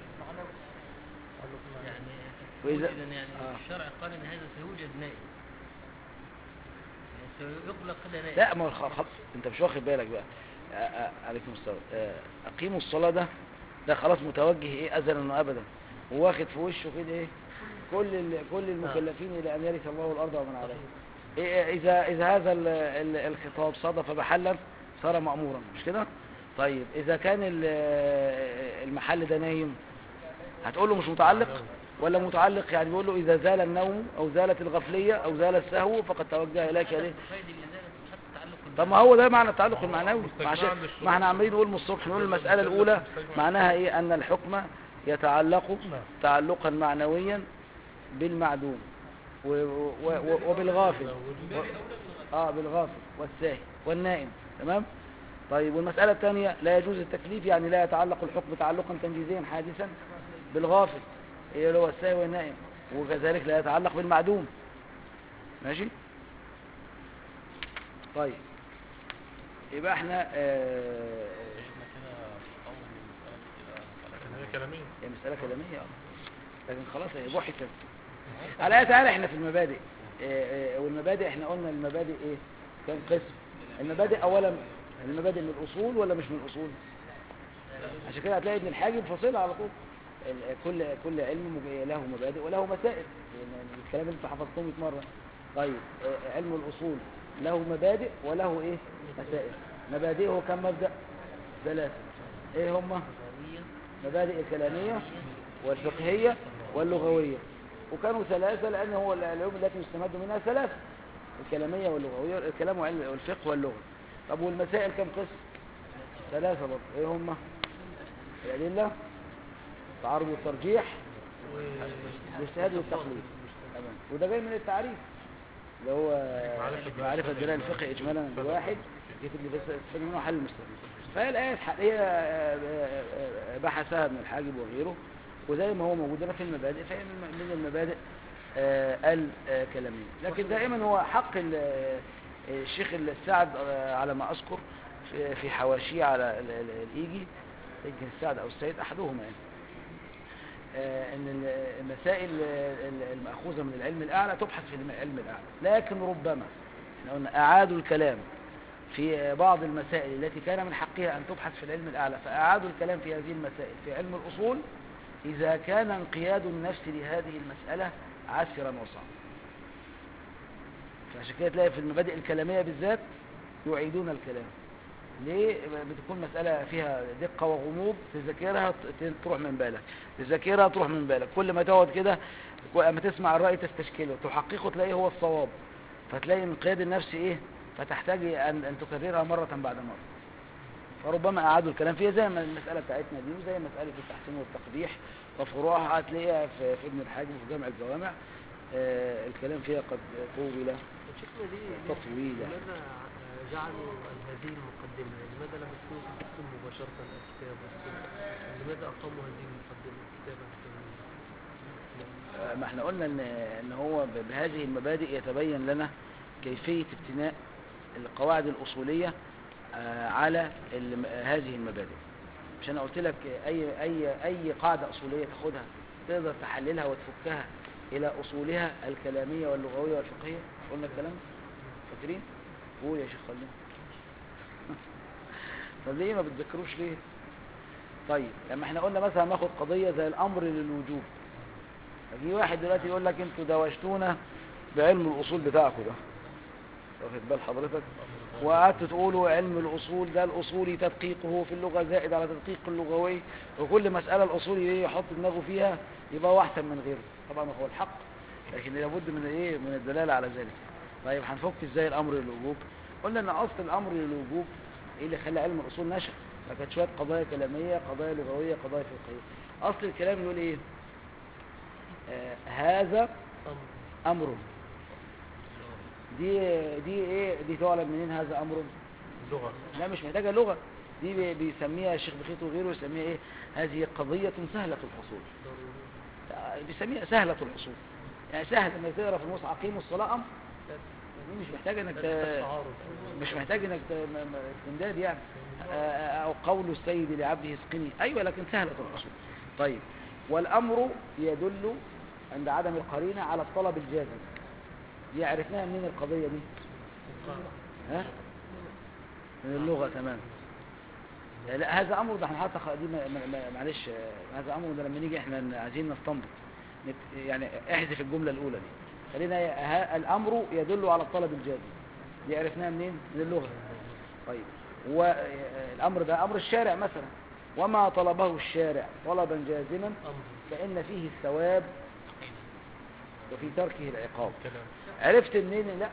يعني وإذا- وجد يعني آه. الشرع قال ان هذا سيوجد نائم يعني سيطلق كده نائم لا ما هو الخ- خ- انت مش واخد بالك بقى آه، آه، عليكم السلام آه، اقيموا الصلاه ده ده خلاص متوجه ايه ازلا وابدا وواخد في وشه كده ايه كل ال- كل المكلفين الى ان يرث الله الارض ومن عليها إيه اذا اذا هذا ال- ال- الخطاب صادف محلا صار مامورا مش كده طيب اذا كان ال- المحل ده نايم هتقول له مش متعلق ولا متعلق يعني بيقول له اذا زال النوم او زالت الغفليه او زال السهو فقد توجه اليك حتى ليه تقيد الازاله حتى التعلق طب ما هو ده معنى التعلق المعنوي مستجمع ما عشان عند الشروط. ما احنا عمالين نقول من الصبح نقول المسألة الأولى معناها إيه أن الحكم يتعلق تعلقا معنويا بالمعدوم و و و وبالغافل و اه بالغافل والساهي والنائم تمام طيب والمسألة الثانية لا يجوز التكليف يعني لا يتعلق الحكم تعلقا تنجيزيا حادثا بالغافل إيه اللي هو الساهي والنائم وكذلك لا يتعلق بالمعدوم ماشي طيب يبقى احنا آه، هي كلامية هي مسألة كلامية اه لكن خلاص هي بحثت على اي تعالى احنا في المبادئ آه، آه، والمبادئ احنا قلنا المبادئ ايه كم قسم المبادئ اولا المبادئ من الاصول ولا مش من الاصول عشان كده هتلاقي ابن الحاجب فاصلها على طول ال- كل كل علم مج- له مبادئ وله مسائل لأن الكلام اللي انت حفظته 100 مره طيب آه، علم الاصول له مبادئ وله ايه مسائل مبادئه كم مبدا ثلاثه ايه هما مبادئ الكلاميه والفقهيه واللغويه وكانوا ثلاثه لان هو العلوم التي يستمد منها ثلاثه الكلاميه واللغويه الكلام وعلم والفقه واللغه طب والمسائل كم قسم ثلاثه برضه ايه هما الادله تعارض والترجيح الاجتهاد والتقليد تمام وده جاي من التعريف اللي هو معرفة معرفة دلال الفقه إجمالا بواحد يكتب لي بس استفاد منه حل المستفيد فهي الآية الحقيقية آه، آه، آه، بحثها ابن الحاجب وغيره وزي ما هو موجود هنا في المبادئ فهي من من المبادئ آه، الكلامية لكن دائما هو حق ال- آه، الشيخ السعد آه، على ما أذكر في- في حواشيه على ال- ال- الإيجي يمكن السعد أو السيد أحدهما يعني آه، ان ال- المسائل ال- ال- المأخوذة من العلم الأعلى تبحث في العلم الأعلى لكن ربما احنا قلنا أعادوا الكلام في بعض المسائل التي كان من حقها أن تبحث في العلم الأعلى فأعادوا الكلام في هذه المسائل في علم الأصول إذا كان انقياد النفس لهذه المسألة عسرا وصعبا فعشان كده تلاقي في المبادئ الكلامية بالذات يعيدون الكلام ليه بتكون مسألة فيها دقة وغموض تذاكرها ت- تروح من بالك تذاكرها تروح من بالك كل ما تقعد كده اما تسمع الرأي تستشكله تحققه تلاقيه هو الصواب فتلاقي انقياد النفس ايه فتحتاج ان ان تكررها مرة بعد مرة فربما اعادوا الكلام فيها زي ما المسألة بتاعتنا دي وزي مسألة التحسين والتقبيح وفروعها هتلاقيها في في ابن الحاجب في جامع الجوامع آه الكلام فيها قد طول شيخنا دي تطويلة. لماذا آه، جعلوا هذه المقدمة لماذا لم يكتبوا في الدستور مباشرة الكتاب والسنة لماذا أقاموا هذه المقدمة الكتابة ما احنا قلنا ان ان هو ب- بهذه المبادئ يتبين لنا كيفية ابتناء القواعد الأصولية آه، على الم- هذه المبادئ مش انا قلت لك اي اي اي قاعدة أصولية تاخدها تقدر تحللها وتفكها الى أصولها الكلامية واللغوية والفقهية قلنا الكلام ده؟ فاكرين قول يا شيخ خلينا طب ليه ما بتذكروش ليه طيب لما احنا قلنا مثلا ناخد قضية زي الأمر للوجوب يجي واحد دلوقتي يقول لك انتوا دوشتونا بعلم الاصول بتاعكم ده واخد بال حضرتك وقعدتوا تقولوا علم الاصول ده الاصولي تدقيقه في اللغه زائد على تدقيق اللغوي وكل مساله الاصولي ايه يحط دماغه فيها يبقى هو احسن من غيره طبعا هو الحق لكن لابد من ايه من الدلاله على ذلك طيب هنفك ازاي الامر للوجوب قلنا ان اصل الامر للوجوب ايه اللي خلى علم الاصول نشأ فكانت شويه قضايا كلاميه قضايا لغويه قضايا فقهيه اصل الكلام يقول ايه آه هذا أمر امر دي دي ايه دي تعلم منين هذا امر لغة لا مش محتاجه لغه دي بي- بيسميها الشيخ بخيت وغيره يسميها ايه هذه قضيه سهله الحصول بيسميها سهله الحصول يعني سهل لما تقرا في المصحف اقيموا الصلاه امر دي مش محتاجه انك ت... تعارض مش محتاج انك ت- م- م- تمداد يعني آه، آه، او قول السيد لعبده اسقني ايوه لكن سهله الحصول طيب والامر يدل عند عدم القرينه على الطلب الجازم دي عرفناها منين القضيه دي ها من اللغه تمام آه، لا هذا امر ده احنا حتى خ- دي ما- ما- ما- معلش آه، هذا امر ده لما نيجي احنا ن- عايزين نستنبط نت- يعني احذف الجمله الاولى دي خلينا ه- الامر يدل على الطلب الجازم دي عرفناها منين من اللغه طيب والامر ده امر الشارع مثلا وما طلبه الشارع طلبا جازما امر فان فيه الثواب وفي تركه العقاب كلام عرفت منين لا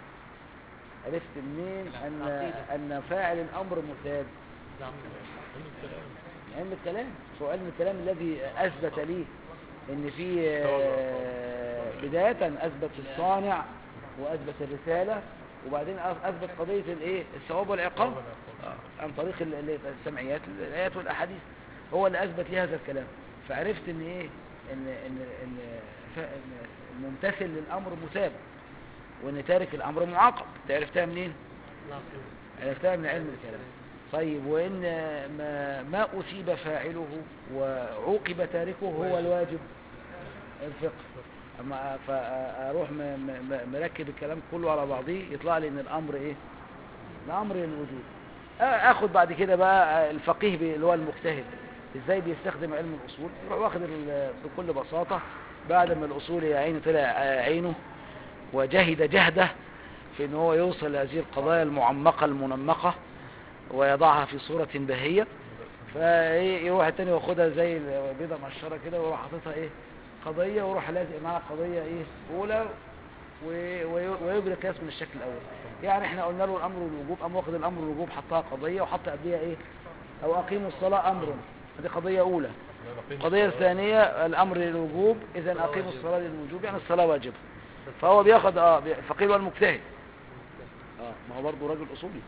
عرفت منين ان العقيدة. ان فاعل الامر مثاب ده امر علم الكلام علم الكلام هو علم الكلام الذي اثبت لي ان في آه، بدايه اثبت الصانع واثبت الرساله وبعدين أث- اثبت قضيه الايه الثواب والعقاب آه، عن طريق ال- ال- السمعيات الايات والاحاديث هو اللي اثبت لي هذا الكلام فعرفت ان ايه ان ان ان ف- إن الممتثل للامر مثاب وان تارك الامر معاقب أنت عرفتها منين العقيدة عرفتها من علم الكلام طيب وان ما ما اثيب فاعله وعوقب تاركه هو الواجب الفقه اما فاروح م- م- م- مركب الكلام كله على بعضيه يطلع لي ان الامر ايه الامر للوجوب آ- اخد بعد كده بقى الفقيه بي- اللي هو المجتهد ازاي بيستخدم علم الاصول يروح واخد ال- بكل بساطه بعد ما الاصول يا عيني طلع آه، عينه وجهد جهده في ان هو يوصل لهذه القضايا المعمقه المنمقه ويضعها في صوره بهيه فيروح التاني واخدها زي البيضه مقشره كده ويروح حاططها ايه قضيه ويروح لازق معاها قضيه ايه اولى و- وي- ويجري قياس من الشكل الاول يعني احنا قلنا له الامر والوجوب قام واخد الامر والوجوب حطها قضيه وحط قبلها ايه او اقيموا الصلاه امر دي قضيه اولى القضيه الثانيه الامر للوجوب اذا اقيموا الصلاه للوجوب يعني الصلاه واجبه فهو بياخد اه بي- الفقيه والمجتهد اه ما هو برضه راجل اصولي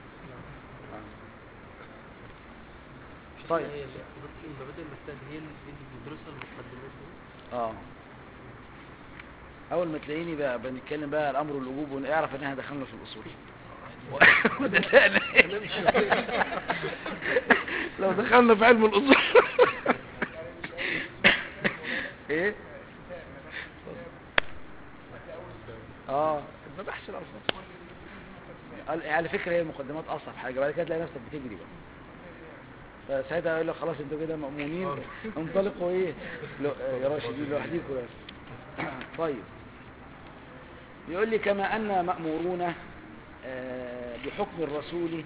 طيب. هي حضرتك المبادئ المجتهد هي اللي بندرسها المقدمات دي اه اول ما تلاقيني بقى بنتكلم بقى الامر والوجوب ونعرف ان احنا دخلنا في الاصول لو دخلنا في علم الاصول ايه اه ما بحث الالفاظ قال- على فكره هي المقدمات اصعب حاجه بعد كده تلاقي نفسك بتجري بقى فساعتها يقول لك خلاص انتوا كده مأمونين انطلقوا ايه لو- يا راشدين لوحديكم بس طيب يقول لي كما أن مأمورون آه، بحكم الرسول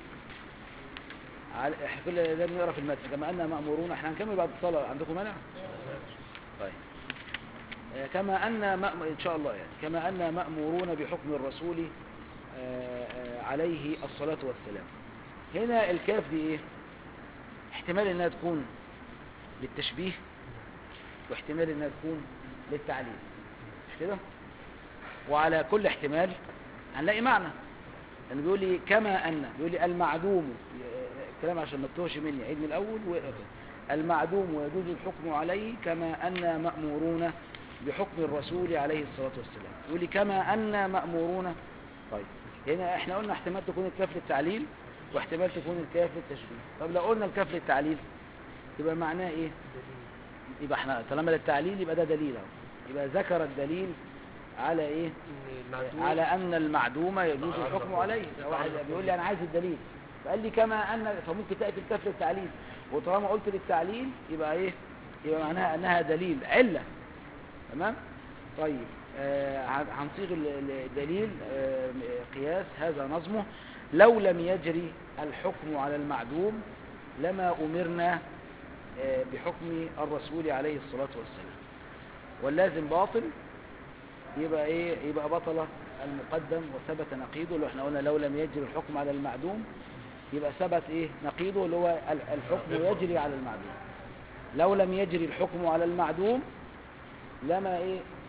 على احنا كل ده بنقرا في المتن كما أن مأمورون احنا هنكمل بعد الصلاة عندكم مانع؟ طيب آه، كما أن مأم... إن شاء الله يعني كما أن مأمورون بحكم الرسول آه، آه، عليه الصلاة والسلام هنا الكاف دي ايه احتمال انها تكون للتشبيه واحتمال انها تكون للتعليل مش كده وعلى كل احتمال هنلاقي معنى لانه بيقول لي كما ان بيقول لي المعدوم الكلام عشان ما تتوهش مني عيد من الاول واقرا المعدوم ويجوز الحكم عليه كما ان مامورون بحكم الرسول عليه الصلاه والسلام يقول لي كما ان مامورون طيب هنا احنا قلنا احتمال تكون الكاف للتعليل واحتمال تكون الكاف للتشبيه طب لو قلنا الكاف للتعليل يبقى معناه ايه يبقى احنا طالما للتعليل يبقى ده دليل اهو يبقى ذكر الدليل على ايه ان المعدوم على ان المعدوم يجوز تعرض الحكم له. عليه واحد بيقول لي انا عايز الدليل فقال لي كما ان فممكن تاتي الكاف للتعليل وطالما قلت للتعليل يبقى ايه يبقى معناها انها دليل عله تمام طيب آه هن- هنصيغ ال- ال- الدليل آه قياس هذا نظمه لو لم يجري الحكم على المعدوم لما امرنا آه بحكم الرسول عليه الصلاه والسلام واللازم باطل يبقى ايه يبقى بطل المقدم وثبت نقيضه اللي احنا قلنا لو لم يجري الحكم على المعدوم يبقى ثبت ايه نقيضه اللي هو ال- الحكم يجري على المعدوم لو لم يجري الحكم على المعدوم لما ايه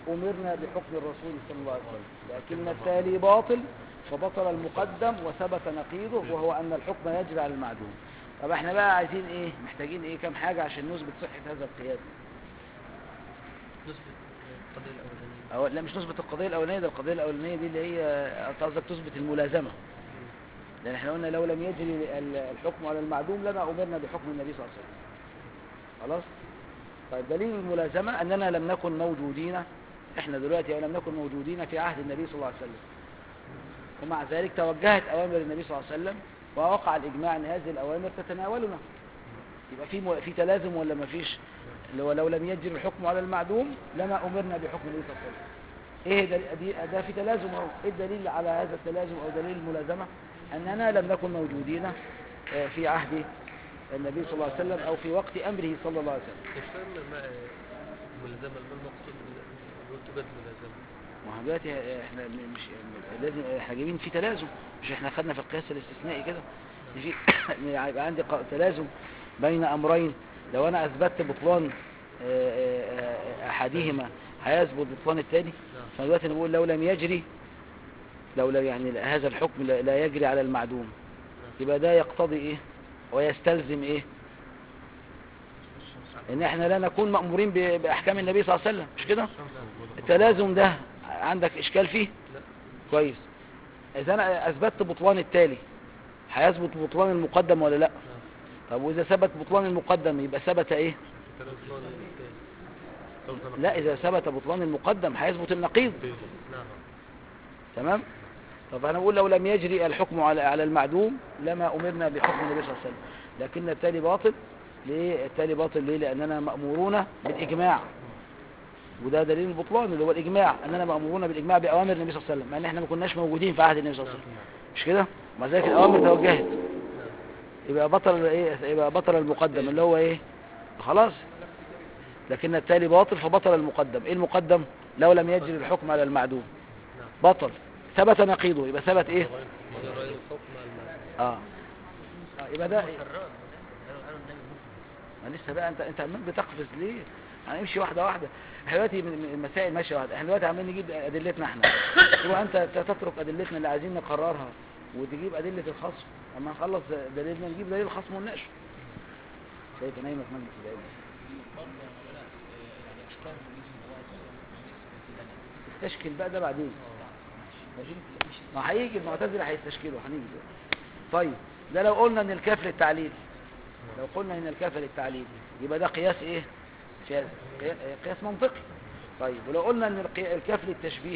أمرنا بحكم الرسول صلى الله عليه وسلم لكن التالي باطل فبطل المقدم وثبت نقيضه وهو أن الحكم يجري على المعدوم طب احنا بقى عايزين ايه محتاجين ايه كم حاجة عشان نثبت صحة هذا القياس نسبة القضية الأولانية أو لا مش نثبت القضية الأولانية ده القضية الأولانية دي اللي هي أنت قصدك تثبت الملازمة لأن احنا قلنا لو لم يجري ال- الحكم على المعدوم لما أمرنا بحكم النبي صلى الله عليه وسلم خلاص طيب دليل الملازمة أننا لم نكن موجودين احنا دلوقتي لم نكن موجودين في عهد النبي صلى الله عليه وسلم ومع ذلك توجهت أوامر النبي صلى الله عليه وسلم ووقع الإجماع أن هذه الأوامر تتناولنا يبقى في م- في تلازم ولا ما فيش اللي هو لو لم يجري الحكم على المعدوم لما أمرنا بحكم النبي صلى الله عليه وسلم ايه ده, دي ده في تلازم اهو ايه الدليل على هذا التلازم او دليل الملازمة اننا لم نكن موجودين آه، في عهد النبي صلى الله عليه وسلم او في وقت امره صلى الله عليه وسلم مش فاهم ما ملزمة ما المقصود بال- توجد ملازمة ما هو دلوقتي احنا م- مش لازم احنا جايبين في تلازم مش احنا خدنا في القياس الاستثنائي كده إن في يبقى عندي ق- تلازم بين امرين لو انا اثبتت بطلان آه، آه، آه، احدهما هيثبت بطلان الثاني نعم فدلوقتي نقول لو لم يجري لو لم يعني هذا الحكم لا لا يجري على المعدوم يبقى ده يقتضي ايه ويستلزم ايه ان احنا لا نكون مأمورين ب- باحكام النبي صلى الله عليه وسلم مش كده التلازم ده عندك اشكال فيه لا كويس اذا انا اثبتت بطلان التالي هيثبت بطلان المقدم ولا لا نعم طب واذا ثبت بطلان المقدم يبقى ثبت ايه تلازمان الثاني توزن لا اذا ثبت بطلان المقدم هيثبت النقيض نعم تمام طب انا بقول لو لم يجري الحكم على على المعدوم لما امرنا بحكم النبي صلى الله عليه وسلم لكن التالي باطل ليه التالي باطل ليه لاننا مامورون بالاجماع وده دليل البطلان اللي هو الاجماع اننا مامورون بالاجماع باوامر النبي صلى الله عليه وسلم مع ان احنا ما كناش موجودين في عهد النبي صلى الله عليه وسلم مش كده ومع ذلك الاوامر توجهت يبقى بطل ايه يبقى بطل المقدم اللي هو ايه خلاص لكن التالي باطل فبطل المقدم ايه المقدم لو لم يجري الحكم على المعدوم نعم بطل ثبت نقيضه يبقى ثبت ايه غير الحكم على المعنى اه آه، يبقى ده حرام قالوا قالوا النبي مسلم ما لسه بقى انت انت عمال بتقفز ليه هنمشي واحده واحده احنا دلوقتي من من المسائل ماشيه واحده احنا دلوقتي عمالين نجيب ادلتنا احنا يبقى انت تترك ادلتنا اللي عايزين نقررها وتجيب ادله الخصم اما نخلص دليلنا نجيب دليل الخصم ونناقشه شايف نايمه في مجلس العلم استشكل بقى ده بعدين ماشي ما هيجي المعتزله هيستشكلوا هنيجي دلوقتي. طيب ده لو قلنا ان الكاف للتعليل لو قلنا ان الكاف للتعليل يبقى ده قياس ايه قياس قياس منطقي طيب ولو قلنا ان القي- الكاف للتشبيه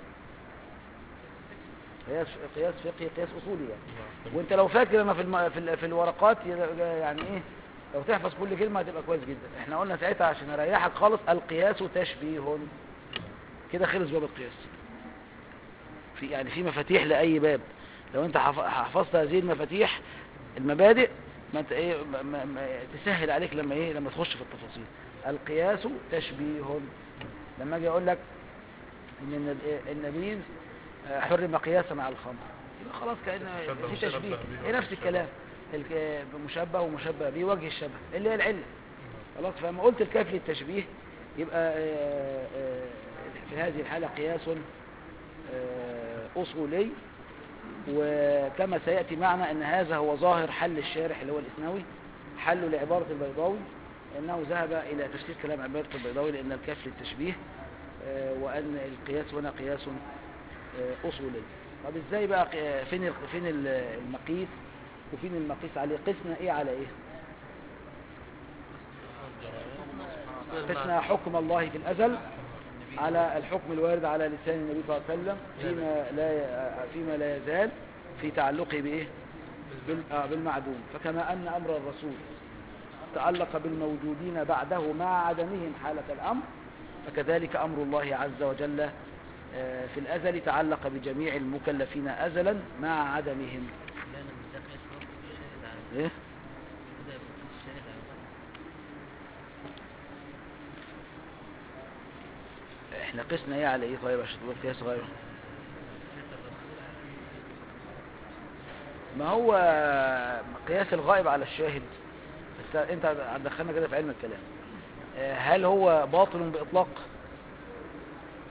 قياس قياس فقهي قياس اصولي يعني وانت لو فاكر انا في الم... في, ال... في الورقات ي- يعني ايه لو تحفظ كل كلمه هتبقى كويس جدا احنا قلنا ساعتها عشان اريحك خالص القياس تشبيه كده خلص باب القياس في يعني في مفاتيح لاي باب لو انت حف- حفظت هذه المفاتيح المبادئ ما انت ايه ما ما ما تسهل عليك لما ايه لما تخش في التفاصيل القياس تشبيه لما اجي اقول لك ان النب- النبيذ آه، حرم قياسا على الخمر يبقى خلاص كأن مشبه في ومشبه تشبيه به هي نفس ومشبه. الكلام الك- مشبه ومشبه به وجه الشبه اللي هي العله خلاص فلما قلت الكاف للتشبيه يبقى آه، آه، في هذه الحالة قياس آه، أصولي وكما سيأتي معنا أن هذا هو ظاهر حل الشارح اللي هو الإسنوي حل لعبارة البيضاوي أنه ذهب إلى تفسير كلام عبارة البيضاوي لأن الكاف للتشبيه آه، وأن القياس هنا قياس آه، أصولي طب إزاي بقى قي- فين ال- فين ال- المقيس وفين المقيس عليه قسنا إيه على إيه قسنا حكم الله في الأزل على الحكم الوارد على لسان النبي صلى الله عليه وسلم فيما لا فيما لا يزال في تعلقه بايه بال- آه، بالمعدوم فكما ان امر الرسول تعلق بالموجودين بعده مع عدمهم حالة الامر فكذلك امر الله عز وجل آه، في الازل تعلق بجميع المكلفين ازلا مع عدمهم لا انا مش ده قياس برضه الشاهد على ايه كده يبقى قياس الشاهد على بعض. احنا قسنا ايه على ايه طيب عشان تقول قياس غيره ما هو قياس الغائب على الشاهد بس انت هتدخلنا كده في علم الكلام آه، هل هو باطل باطلاق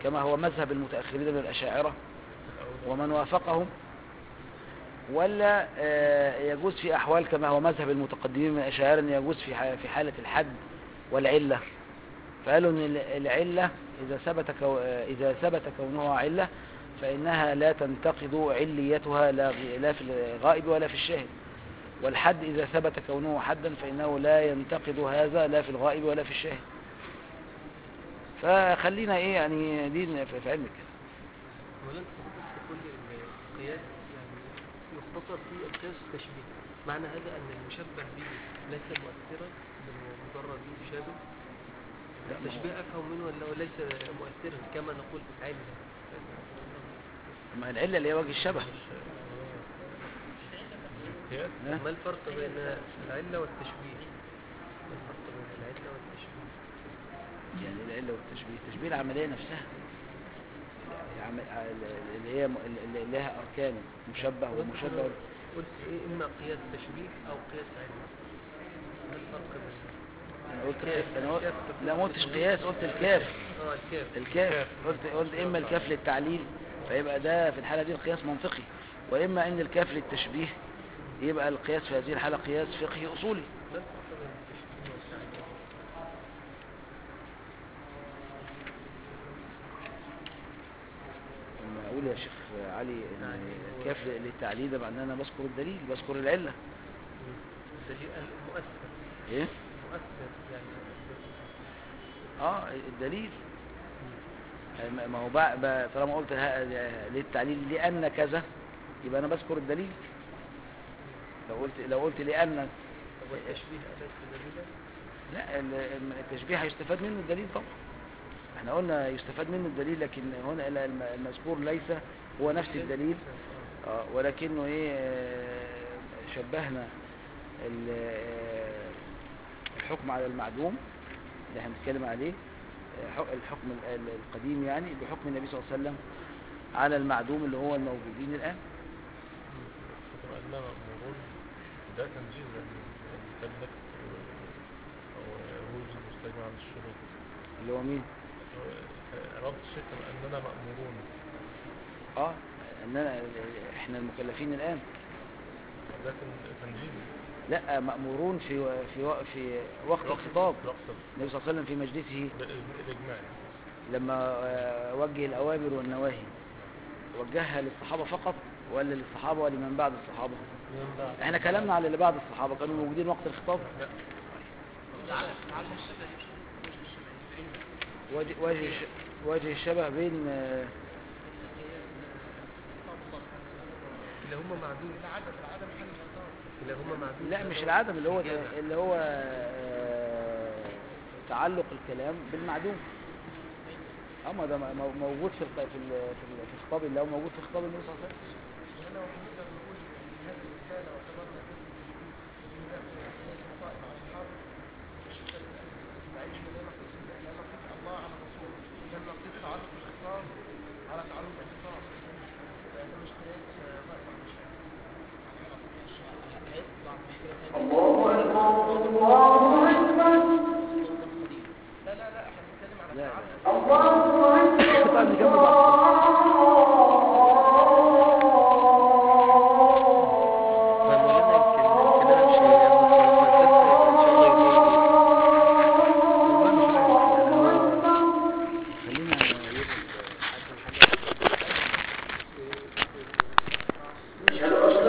كما هو مذهب المتأخرين من الأشاعرة ومن وافقهم ولا آه، يجوز في أحوال كما هو مذهب المتقدمين من الأشاعرة أن يجوز في ح- في حالة الحد والعلة فقالوا أن ال- العلة إذا ثبت كو- آه، إذا ثبت كونها علة فإنها لا تنتقض عليتها لا في- لا في الغائب ولا في الشاهد والحد إذا ثبت كونه حدا فإنه لا ينتقض هذا لا في الغائب ولا في الشاهد فخلينا إيه يعني دي في في علم كده ولا انت بس تقول لي ان القياس يعني يختصر فيه القياس التشبيه معنى هذا ان المشبه به ليس مؤثرا بل هو مجرد مشابه لا، ما هو- التشبيه افهم منه انه ليس مؤثرا كما نقول علة ما العلة اللي هي وجه الشبه قياس ها؟ ما الفرق بين العلة والتشبيه ما الفرق بين العلة والتشبيه يعني العلة والتشبيه تشبيه العملية نفسها العم- اللي هي م- اللي لها أركان مشبه ومشبه قلت ايه اما قياس تشبيه او قياس علة ما الفرق بين أنا قلت الكاف. أنا قلت الكاف لا ما قلتش قياس قلت الكاف اه الكاف الكاف قلت قلت إما الكاف للتعليل فيبقى ده في الحالة دي القياس منطقي وإما إن الكاف للتشبيه يبقى القياس في هذه الحالة قياس فقهي أصولي ما الفرق بين التشبيه والتعليل لما أقول يا شيخ علي إن الكاف للتعليل ده معناه أنا بذكر الدليل بذكر العلة الدليل المؤثر إيه؟ مؤثر يعني اه الدليل ما- ما هو بقى بقى طالما قلت ها- للتعليل لأن كذا يبقى أنا بذكر الدليل لو قلت لو قلت لأن طب والتشبيه أليس دليلا؟ لا ال- التشبيه هيستفاد منه الدليل طبعا احنا قلنا يستفاد منه الدليل لكن هنا ال- الم- المذكور ليس هو نفس الدليل آه، ولكنه ايه آه، شبهنا ال- آه، الحكم على المعدوم اللي احنا بنتكلم عليه آه، حك- الحكم ال- ال- القديم يعني بحكم النبي صلى الله عليه وسلم على المعدوم اللي هو الموجودين الآن بما أننا مأمورون ده تنزيل يعني تملك أو يجوز المستجمع عن الشروط اللي هو مين ربط الشيء كما أننا مأمورون اه اننا احنا المكلفين الآن ده تن- تنزيل لا مأمورون في في و- في وقت الخطاب رقص النبي صلى الله عليه وسلم في مجلسه الإجماع لما آه، وجه الأوامر والنواهي وجهها للصحابة فقط ولا للصحابة ولمن بعد الصحابة من بعد احنا كلامنا على اللي بعد الصحابة كانوا موجودين وقت الخطاب وجه, وجه, الش- وجه الشبه بين آه، اللي هم معدود العدم العدم حل الخطاب اللي هم معدود لا مش العدم اللي هو اللي هو آه، تعلق الكلام بالمعدوم اما ده م- موجود في الق- في ال- في ال- في الخطاب اللي هو موجود في خطاب النبي صلى الله عليه وسلم هنا نقدر نقول ان هذه الرساله واعتبرنا جزء